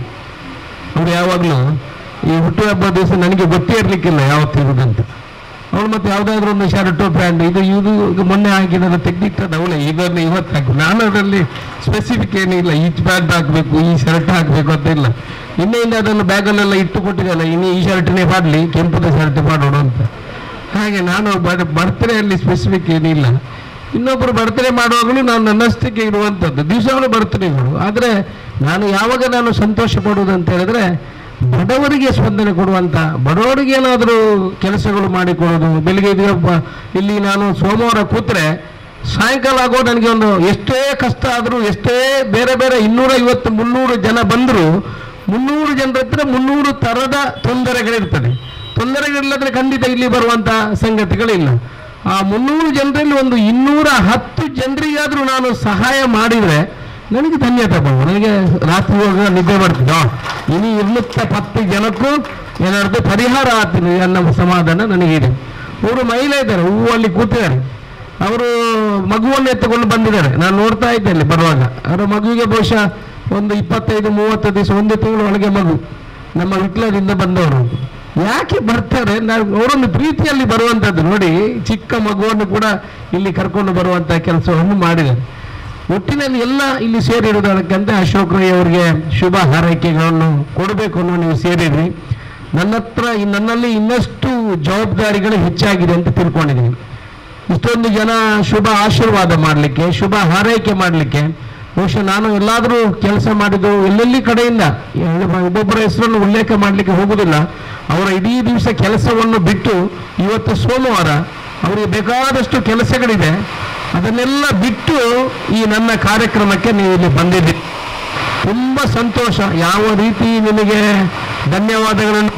ಅವ್ರು ಯಾವಾಗಲೂ ಈ ಹುಟ್ಟುಹಬ್ಬ ದಿವಸ ನನಗೆ ಗೊತ್ತೇ ಇರಲಿಕ್ಕಿಲ್ಲ ಯಾವತ್ತು ಇರುದಂತ ಅವಳು ಮತ್ತೆ ಯಾವುದಾದ್ರೂ ಒಂದು ಶರ್ಟು ಪ್ಯಾಂಟ್ ಇದು ಇದು ಇದು ಮೊನ್ನೆ ಹಾಕಿದ ತೆಗ್ದಿಟ್ಟದ ಅವಳೆ ಇದನ್ನು ಇವತ್ತು ಹಾಕು ನಾನು ಅದರಲ್ಲಿ ಸ್ಪೆಸಿಫಿಕ್ ಏನಿಲ್ಲ ಈ ಪ್ಯಾಂಟ್ ಹಾಕಬೇಕು ಈ ಶರ್ಟ್ ಹಾಕಬೇಕು ಅಂತ ಇಲ್ಲ ನಿನ್ನೆಯಿಂದ ಅದನ್ನು ಬ್ಯಾಗಲ್ಲೆಲ್ಲ ಇಟ್ಟು ಕೊಟ್ಟಿದ್ದಲ್ಲ ಇನ್ನು ಈ ಶರ್ಟ್ನೇ ಮಾಡಲಿ ಕೆಂಪದ ಶರ್ಟ್ ಮಾಡೋಣ ಅಂತ ಹಾಗೆ ನಾನು ಬರ್ತ್ಡೇಯಲ್ಲಿ ಸ್ಪೆಸಿಫಿಕ್ ಏನಿಲ್ಲ ಇನ್ನೊಬ್ಬರು ಬರ್ತಡೇ ಮಾಡುವಾಗಲೂ ನಾನು ನನ್ನಷ್ಟಕ್ಕೆ ಇರುವಂಥದ್ದು ದಿವಸಗಳು ಬರ್ತಡೇಗಳು ಆದರೆ ನಾನು ಯಾವಾಗ ನಾನು ಸಂತೋಷ ಪಡುವುದು ಅಂತ ಹೇಳಿದ್ರೆ ಬಡವರಿಗೆ ಸ್ಪಂದನೆ ಕೊಡುವಂಥ ಬಡವರಿಗೆ ಏನಾದರೂ ಕೆಲಸಗಳು ಮಾಡಿಕೊಡೋದು ಬೆಳಿಗ್ಗೆ ಇದು ಒಬ್ಬ- ಇಲ್ಲಿ ನಾನು ಸೋಮವಾರ ಕೂತ್ರೆ ಸಾಯಂಕಾಲ ಆಗೋ ನನಗೆ ಒಂದು ಎಷ್ಟೇ ಕಷ್ಟ ಆದರೂ ಎಷ್ಟೇ ಬೇರೆ ಬೇರೆ ಇನ್ನೂರ ಐವತ್ತು ಮುನ್ನೂರು ಜನ ಬಂದರೂ ಮುನ್ನೂರು ಜನರ ಹತ್ರ ಮುನ್ನೂರು ಥರದ ತೊಂದರೆಗಳಿರ್ತದೆ ತೊಂದರೆಗಳಿಲ್ಲದ್ರೆ ಖಂಡಿತ ಇಲ್ಲಿ ಬರುವಂಥ ಸಂಗತಿಗಳಿಲ್ಲ ಆ ಮುನ್ನೂರು ಜನರಲ್ಲಿ ಒಂದು ಇನ್ನೂರ ಹತ್ತು ಜನರಿಗಾದರೂ ನಾನು ಸಹಾಯ ಮಾಡಿದರೆ ನನಗೆ ಧನ್ಯತೆ ಬಾಬು ನನಗೆ ರಾತ್ರಿ ಹೋಗ ನಿದ್ದೆ ಮಾಡ್ತೀನಿ ಆ, ಇನ್ನು ಇನ್ನೂತ್ತ ಪತ್ತು ಜನಕ್ಕೂ ಏನಾದ್ರು ಪರಿಹಾರ ಆಗ್ತೀನಿ ಅನ್ನೋ ಸಮಾಧಾನ ನನಗಿದೆ ಅವರು ಮಹಿಳೆ ಇದ್ದಾರೆ ಹೂವಲ್ಲಿ ಕೂತಿದ್ದಾರೆ ಅವರು ಮಗುವನ್ನು ಎತ್ತುಕೊಂಡು ಬಂದಿದ್ದಾರೆ ನಾನು ನೋಡ್ತಾ ಇದ್ದೆ ಅಲ್ಲಿ ಬರುವಾಗ ಅವರ ಮಗುವಿಗೆ ಬಹುಶಃ ಒಂದು ಇಪ್ಪತ್ತೈದು ಮೂವತ್ತು ದಿವಸ ಒಂದು ತಿಂಗಳು ಒಳಗೆ ಮಗು ನಮ್ಮ ವಿಟ್ಲದಿಂದ ಬಂದವರು ಯಾಕೆ ಬರ್ತಾರೆ ನಾವು ಅವರೊಂದು ಪ್ರೀತಿಯಲ್ಲಿ ಬರುವಂಥದ್ದು ನೋಡಿ ಚಿಕ್ಕ ಮಗುವನ್ನು ಕೂಡ ಇಲ್ಲಿ ಕರ್ಕೊಂಡು ಬರುವಂಥ ಕೆಲಸವನ್ನು ಮಾಡಿದ್ದಾರೆ ಒಟ್ಟಿನಲ್ಲಿ ಎಲ್ಲ ಇಲ್ಲಿ ಸೇರಿರುವುದಕ್ಕಂತ ಅಶೋಕ್ ರೈ ಅವರಿಗೆ ಶುಭ ಹಾರೈಕೆಗಳನ್ನು ಕೊಡಬೇಕು ಅನ್ನೋ ನೀವು ಸೇರಿದ್ರಿ ನನ್ನ ಹತ್ರ ಇನ್- ನನ್ನಲ್ಲಿ ಇನ್ನಷ್ಟು ಜವಾಬ್ದಾರಿಗಳು ಹೆಚ್ಚಾಗಿದೆ ಅಂತ ತಿಳ್ಕೊಂಡಿದ್ದೀನಿ ಇಷ್ಟೊಂದು ಜನ ಶುಭ ಆಶೀರ್ವಾದ ಮಾಡಲಿಕ್ಕೆ ಶುಭ ಹಾರೈಕೆ ಮಾಡಲಿಕ್ಕೆ ಬಹುಶಃ ನಾನು ಎಲ್ಲಾದರೂ ಕೆಲಸ ಮಾಡಿದ್ದು ಎಲ್ಲೆಲ್ಲಿ ಕಡೆಯಿಂದ ಒಬ್ಬೊಬ್ಬರ ಹೆಸರನ್ನು ಉಲ್ಲೇಖ ಮಾಡಲಿಕ್ಕೆ ಹೋಗುವುದಿಲ್ಲ ಅವರ ಇಡೀ ದಿವಸ ಕೆಲಸವನ್ನು ಬಿಟ್ಟು ಇವತ್ತು ಸೋಮವಾರ ಅವರಿಗೆ ಬೇಕಾದಷ್ಟು ಕೆಲಸಗಳಿದೆ ಅದನ್ನೆಲ್ಲ ಬಿಟ್ಟು ಈ ನನ್ನ ಕಾರ್ಯಕ್ರಮಕ್ಕೆ ನೀವು ಇಲ್ಲಿ ಬಂದಿದ್ದೀರಿ ತುಂಬ ಸಂತೋಷ ಯಾವ ರೀತಿ ನಿಮಗೆ ಧನ್ಯವಾದಗಳನ್ನು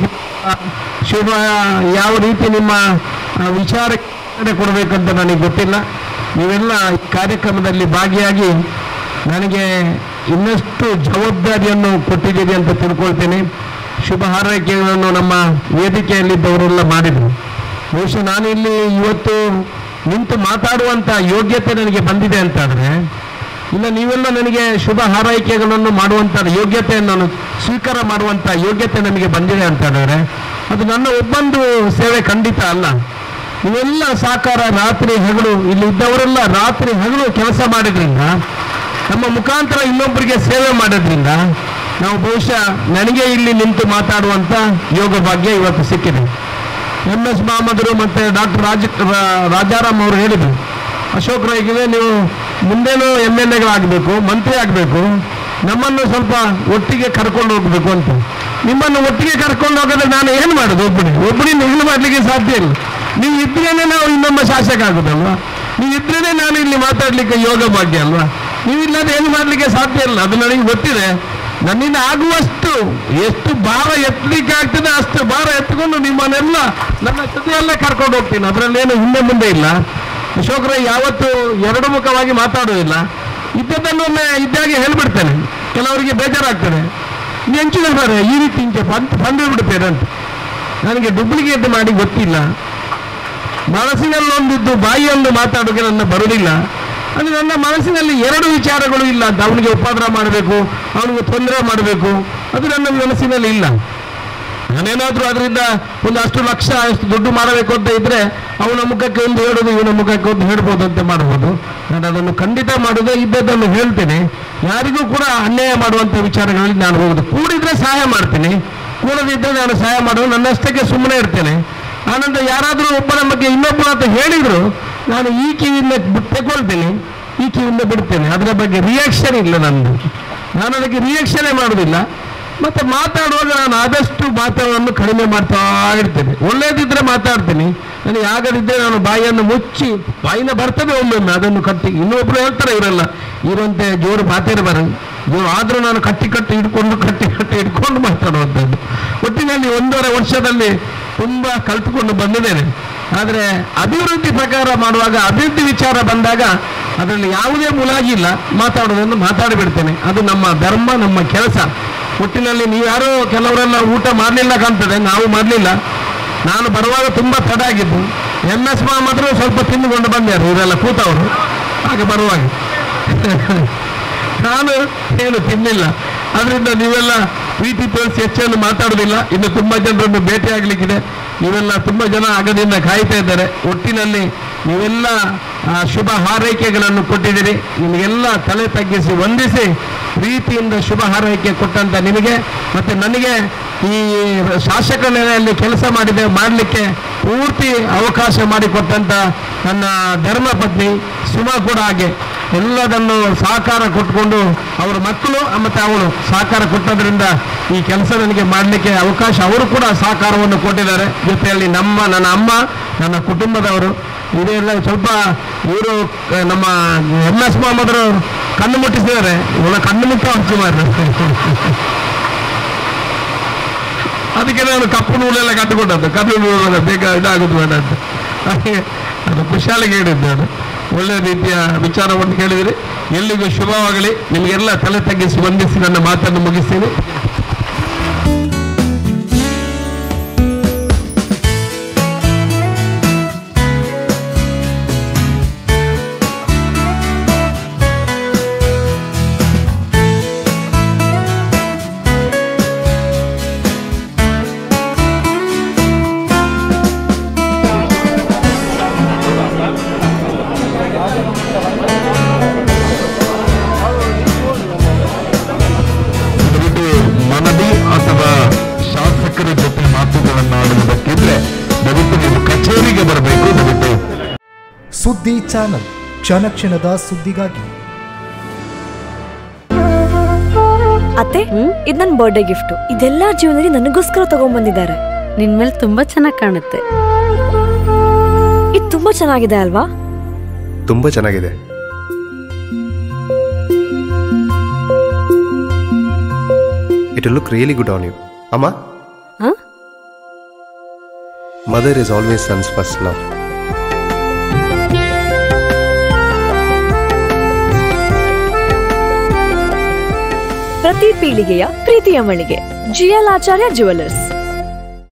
ಶುಭ ಯಾವ ರೀತಿ ನಿಮ್ಮ ಆ, ವಿಚಾರಕ್ಕೆ ಕೊಡಬೇಕಂತ ನನಗೆ ಗೊತ್ತಿಲ್ಲ ನೀವೆಲ್ಲ ಈ ಕಾರ್ಯಕ್ರಮದಲ್ಲಿ ಭಾಗಿಯಾಗಿ ನನಗೆ ಇನ್ನಷ್ಟು ಜವಾಬ್ದಾರಿಯನ್ನು ಕೊಟ್ಟಿದ್ದೀರಿ ಅಂತ ತಿಳ್ಕೊಳ್ತೇನೆ ಶುಭ ಹಾರೈಕೆಗಳನ್ನು ನಮ್ಮ ವೇದಿಕೆಯಲ್ಲಿದ್ದವರೆಲ್ಲ ಮಾಡಿದರು ಬಹುಶಃ ನಾನು ಇಲ್ಲಿ ಇವತ್ತು ನಿಂತು ಮಾತಾಡುವಂಥ ಯೋಗ್ಯತೆ ನನಗೆ ಬಂದಿದೆ ಅಂತಾದರೆ ಇಲ್ಲ ನೀವೆಲ್ಲ ನನಗೆ ಶುಭ ಹಾರೈಕೆಗಳನ್ನು ಮಾಡುವಂಥ ಯೋಗ್ಯತೆಯನ್ನು ನಾನು ಸ್ವೀಕಾರ ಮಾಡುವಂಥ ಯೋಗ್ಯತೆ ನನಗೆ ಬಂದಿದೆ ಅಂತ ಹೇಳಿದ್ರೆ ಅದು ನನ್ನ ಒಬ್ಬಂದು ಸೇವೆ ಖಂಡಿತ ಅಲ್ಲ ನೀವೆಲ್ಲ ಸಾಕಾರ ರಾತ್ರಿ ಹಗಲು ಇಲ್ಲಿ ಇದ್ದವರೆಲ್ಲ ರಾತ್ರಿ ಹಗಲು ಕೆಲಸ ಮಾಡಿದ್ರಿಂದ ನಮ್ಮ ಮುಖಾಂತರ ಇನ್ನೊಬ್ಬರಿಗೆ ಸೇವೆ ಮಾಡೋದ್ರಿಂದ ನಾವು ಬಹುಶಃ ನನಗೆ ಇಲ್ಲಿ ನಿಂತು ಮಾತಾಡುವಂಥ ಯೋಗ ಭಾಗ್ಯ ಇವತ್ತು ಸಿಕ್ಕಿದೆ ಎಂ ಎಸ್ ಮಹಮ್ಮದರು ಮತ್ತು ಡಾಕ್ಟರ್ ರಾಜ ರಾ- ರಾಜಾರಾಮ್ ಅವರು ಹೇಳಿದರು ಅಶೋಕ್ ರೈಗೆ ನೀವು ಮುಂದೇನೂ ಎಮ್ ಎಲ್ ಎಗಳಾಗಬೇಕು ಮಂತ್ರಿ ಆಗಬೇಕು ನಮ್ಮನ್ನು ಸ್ವಲ್ಪ ಒಟ್ಟಿಗೆ ಕರ್ಕೊಂಡು ಹೋಗಬೇಕು ಅಂತ ನಿಮ್ಮನ್ನು ಒಟ್ಟಿಗೆ ಕರ್ಕೊಂಡು ಹೋಗೋದ್ರೆ ನಾನು ಏನು ಮಾಡೋದು ಒಬ್ಬನೇ ಒಬ್ಬನಿಂದ ಏನು ಮಾಡಲಿಕ್ಕೆ ಸಾಧ್ಯ ಇಲ್ಲ ನೀವು ಇದ್ರೇನೆ ನಾವು ಇನ್ನೊಬ್ಬ ಶಾಸಕ ಆಗೋದಲ್ವಾ ನೀವು ಇದ್ರೇನೆ ನಾನು ಇಲ್ಲಿ ಮಾತಾಡಲಿಕ್ಕೆ ಯೋಗ ಭಾಗ್ಯ ಅಲ್ವಾ ನೀವಿಲ್ಲದೆ ಏನು ಮಾಡಲಿಕ್ಕೆ ಸಾಧ್ಯ ಇಲ್ಲ ಅದು ನನಗೆ ಗೊತ್ತಿದೆ ನನ್ನಿಂದ ಆಗುವಷ್ಟು ಎಷ್ಟು ಭಾರ ಎತ್ತಲಿಕ್ಕೆ ಆಗ್ತದೆ ಅಷ್ಟು ಭಾರ ಎತ್ಕೊಂಡು ನಿಮ್ಮನ್ನೆಲ್ಲ ನನ್ನ ಜೊತೆಯಲ್ಲೇ ಕರ್ಕೊಂಡು ಹೋಗ್ತೀನಿ ಅದರಲ್ಲೇನು ಹಿಂದೆ ಮುಂದೆ ಇಲ್ಲ ಅಶೋಕ್ ರೈ ಯಾವತ್ತು ಎರಡು ಮುಖವಾಗಿ ಮಾತಾಡೋದಿಲ್ಲ ಇದ್ದದ್ದನ್ನು ಒಮ್ಮೆ ಇದ್ದಾಗೆ ಹೇಳ್ಬಿಡ್ತೇನೆ ಕೆಲವರಿಗೆ ಬೇಜಾರಾಗ್ತದೆ ನೆಂಚಿನ ಸರ್ ಈ ರೀತಿ ಇಂಚೆ ಬಂದು ಬಂದು ಬಿಡ್ತೇನೆ ಅಂತ ನನಗೆ ಡೂಪ್ಲಿಕೇಟ್ ಮಾಡಿ ಗೊತ್ತಿಲ್ಲ ಮನಸ್ಸಿನಲ್ಲೊಂದಿದ್ದು ಬಾಯಿಯೊಂದು ಮಾತಾಡೋಕೆ ನನ್ನ ಬರುವುದಿಲ್ಲ ಅದು ನನ್ನ ಮನಸ್ಸಿನಲ್ಲಿ ಎರಡು ವಿಚಾರಗಳು ಇಲ್ಲ ಅಂತ ಅವನಿಗೆ ಉಪದ್ರ ಮಾಡಬೇಕು ಅವನಿಗೆ ತೊಂದರೆ ಮಾಡಬೇಕು ಅದು ನನ್ನ ಮನಸ್ಸಿನಲ್ಲಿ ಇಲ್ಲ ನಾನೇನಾದ್ರೂ ಅದರಿಂದ ಒಂದು ಅಷ್ಟು ಲಕ್ಷ ಅಷ್ಟು ದುಡ್ಡು ಮಾಡಬೇಕು ಅಂತ ಇದ್ರೆ ಅವನ ಮುಖಕ್ಕೆ ಒಂದು ಹೇಳೋದು ಇವನ ಮುಖಕ್ಕೆ ಒಂದು ಹೇಳ್ಬೋದು ಅಂತ ಮಾಡ್ಬೋದು ನಾನು ಅದನ್ನು ಖಂಡಿತ ಮಾಡೋದೇ ಇದ್ದದ್ದನ್ನು ಹೇಳ್ತೇನೆ ಯಾರಿಗೂ ಕೂಡ ಅನ್ಯಾಯ ಮಾಡುವಂಥ ವಿಚಾರಗಳಲ್ಲಿ ನಾನು ಹೋಗುದು ಕೂಡಿದ್ರೆ ಸಹಾಯ ಮಾಡ್ತೀನಿ ಕೂಡದಿದ್ದರೆ ನಾನು ಸಹಾಯ ಮಾಡೋದು ನನ್ನಷ್ಟಕ್ಕೆ ಸುಮ್ಮನೆ ಇರ್ತೇನೆ ಆನಂತರ ಯಾರಾದರೂ ಒಬ್ಬನ ಬಗ್ಗೆ ಇನ್ನೊಬ್ಬನ ಅಂತ ಹೇಳಿದ್ರು ನಾನು ಈ ಕಿವಿಯಿಂದ ಬಿ- ತಗೊಳ್ತೇನೆ ಈ ಕಿವಿಯಿಂದ ಬಿಡ್ತೇನೆ ಅದರ ಬಗ್ಗೆ ರಿಯಾಕ್ಷನ್ ಇಲ್ಲ ನಂದು ನಾನು ಅದಕ್ಕೆ ರಿಯಾಕ್ಷನೇ ಮಾಡೋದಿಲ್ಲ ಮತ್ತೆ ಮಾತಾಡುವಾಗ ನಾನು ಆದಷ್ಟು ಮಾತಾಡೋದನ್ನು ಕಡಿಮೆ ಮಾಡ್ತಾ ಇರ್ತೇನೆ ಒಳ್ಳೇದಿದ್ರೆ ಮಾತಾಡ್ತೀನಿ ನನಗೆ ಆಗದಿದ್ದರೆ ನಾನು ಬಾಯಿಯನ್ನು ಮುಚ್ಚಿ ಬಾಯಿನ ಬರ್ತದೆ ಒಮ್ಮೊಮ್ಮೆ ಅದನ್ನು ಕಟ್ಟಿ ಇನ್ನೊಬ್ರು ಹೇಳ್ತಾರೆ ಇವರೆಲ್ಲ ಇರುವಂತೆ ಜೋರು ಮಾತಾಡಬಾರ ಜೋರು ಆದರೂ ನಾನು ಕಟ್ಟಿ ಕಟ್ಟಿ ಹಿಡ್ಕೊಂಡು ಕಟ್ಟಿ ಕಟ್ಟಿ ಹಿಡ್ಕೊಂಡು ಮಾತಾಡುವಂಥದ್ದು ಒಟ್ಟಿನಲ್ಲಿ ಒಂದೂವರೆ ವರ್ಷದಲ್ಲಿ ತುಂಬ ಕಲ್ತುಕೊಂಡು ಬಂದಿದ್ದೇನೆ ಆದರೆ ಅಭಿವೃದ್ಧಿ ಪ್ರಕಾರ ಮಾಡುವಾಗ ಅಭಿವೃದ್ಧಿ ವಿಚಾರ ಬಂದಾಗ ಅದರಲ್ಲಿ ಯಾವುದೇ ಮುಲಾಜಿಲ್ಲ ಮಾತಾಡೋದನ್ನು ಮಾತಾಡಿಬಿಡ್ತೇನೆ ಅದು ನಮ್ಮ ಧರ್ಮ ನಮ್ಮ ಕೆಲಸ ಒಟ್ಟಿನಲ್ಲಿ ನೀವ್ಯಾರೋ ಕೆಲವರೆಲ್ಲ ಊಟ ಮಾಡಲಿಲ್ಲ ಕಾಣ್ತದೆ ನಾವು ಮಾಡಲಿಲ್ಲ ನಾನು ಬರುವಾಗ ತುಂಬ ತಡ ಆಗಿದ್ದು ಎಂ ಎಸ್ ಮಾತ್ರ ಸ್ವಲ್ಪ ತಿಂದುಕೊಂಡು ಬಂದ್ಯಾರು ಇವರೆಲ್ಲ ಕೂತವರು ಹಾಗೆ ಬರುವಾಗ ನಾನು ಏನು ತಿನ್ನಿಲ್ಲ ಅದರಿಂದ ನೀವೆಲ್ಲ ಪ್ರೀತಿ ತೋರಿಸಿ ಹೆಚ್ಚನ್ನು ಮಾತಾಡೋದಿಲ್ಲ ಇನ್ನು ತುಂಬ ಜನರನ್ನು ಭೇಟಿ ಆಗಲಿಕ್ಕಿದೆ ನೀವೆಲ್ಲ ತುಂಬ ಜನ ಆಗದಿಂದ ಕಾಯ್ತಾ ಇದ್ದಾರೆ ಒಟ್ಟಿನಲ್ಲಿ ನೀವೆಲ್ಲ ಆ, ಶುಭ ಹಾರೈಕೆಗಳನ್ನು ಕೊಟ್ಟಿದ್ದೀರಿ ನಿಮಗೆಲ್ಲ ತಲೆ ತಗ್ಗಿಸಿ ವಂದಿಸಿ ಪ್ರೀತಿಯಿಂದ ಶುಭ ಹಾರೈಕೆ ಕೊಟ್ಟಂತ ನಿಮಗೆ ಮತ್ತೆ ನನಗೆ ಈ ಶಾಸಕ ನೆಲೆಯಲ್ಲಿ ಕೆಲಸ ಮಾಡಿದೆ ಮಾಡಲಿಕ್ಕೆ ಪೂರ್ತಿ ಅವಕಾಶ ಮಾಡಿಕೊಟ್ಟಂತ ನನ್ನ ಧರ್ಮ ಪತ್ನಿ ಸುಮಾ ಕೂಡ ಹಾಗೆ ಎಲ್ಲದನ್ನು ಸಹಕಾರ ಕೊಟ್ಕೊಂಡು ಅವರ ಮಕ್ಕಳು ಮತ್ತು ಅವಳು ಸಹಕಾರ ಕೊಟ್ಟದ್ರಿಂದ ಈ ಕೆಲಸ ನನಗೆ ಮಾಡಲಿಕ್ಕೆ ಅವಕಾಶ ಅವರು ಕೂಡ ಸಹಕಾರವನ್ನು ಕೊಟ್ಟಿದ್ದಾರೆ ಜೊತೆಯಲ್ಲಿ ನಮ್ಮ ನನ್ನ ಅಮ್ಮ ನನ್ನ ಕುಟುಂಬದವರು ಇದೆಲ್ಲ ಸ್ವಲ್ಪ ಇವರು ನಮ್ಮ ಎಂ ಎಸ್ ಮೊಹಮ್ಮದ್ರು ಕಣ್ಣು ಮುಟ್ಟಿಸಿದ್ದಾರೆ ಇವಳ ಕಣ್ಣು ಮುಟ್ಟ ಹಂಚು ಮಾರ್ರೆ ಅದಕ್ಕೆ ನಾನು ಕಪ್ಪು ನೂಲೆಲ್ಲ ಕಟ್ಟಿಕೊಂಡದ್ದು ಕಪ್ಪು ನೂಲೆಲ್ಲ ಬೇಗ ಇದಾಗೋದು ಬೇಡ ಅಂತ ಹಾಗೆ ಅದು ಕುಶಾಲಿಗೆ ಹೇಳಿದ್ದು ನಾನು ಒಳ್ಳೆಯ ರೀತಿಯ ವಿಚಾರವನ್ನು ಕೇಳಿದಿರಿ ಎಲ್ಲಿಗೂ ಶುಭವಾಗಲಿ ನಿಮಗೆಲ್ಲ ತಲೆ ತಗ್ಗಿಸಿ ವಂದಿಸಿ ನನ್ನ ಮಾತನ್ನು ಮುಗಿಸ್ತೀನಿ ದಯವಿಟ್ಟು ಮನವಿ ಅಥವಾ ಶಾಸಕರ ಜೊತೆ ಮಾತುಗಳನ್ನಾಡುವುದಕ್ಕಿದ್ರೆ ದಯವಿಟ್ಟು ನೀವು ಕಚೇರಿಗೆ ಬರಬೇಕು ದಯವಿಟ್ಟು ಸುದ್ದಿ ಚಾನಲ್ ಕ್ಷಣ ಕ್ಷಣದ ಸುದ್ದಿಗಾಗಿ ಅತ್ತೆ ಇದು ನನ್ನ ಬರ್ಡೇ ಗಿಫ್ಟ್ ಇದೆಲ್ಲ ಜೀವನದಲ್ಲಿ ನನಗೋಸ್ಕರ ತಗೊಂಡ್ಬಂದಿದ್ದಾರೆ ನಿನ್ ಮೇಲೆ ತುಂಬಾ ಚೆನ್ನಾಗಿ ಕಾಣುತ್ತೆ ಇದು ತುಂಬಾ ಚೆನ್ನಾಗಿದೆ ಅಲ್ವಾ ತುಂಬ ಚೆನ್ನಾಗಿದೆ it look really good on you ಅಮ್ಮ ಹ? Mother is always sons first love ಪ್ರತಿ ಪೀಳಿಗೆಯ ಪ್ರೀತಿಯ ಮಳಿಗೆ ಜಿಎಲ್ ಆಚಾರ್ಯ ಜುವೆಲ್ಲರ್ಸ್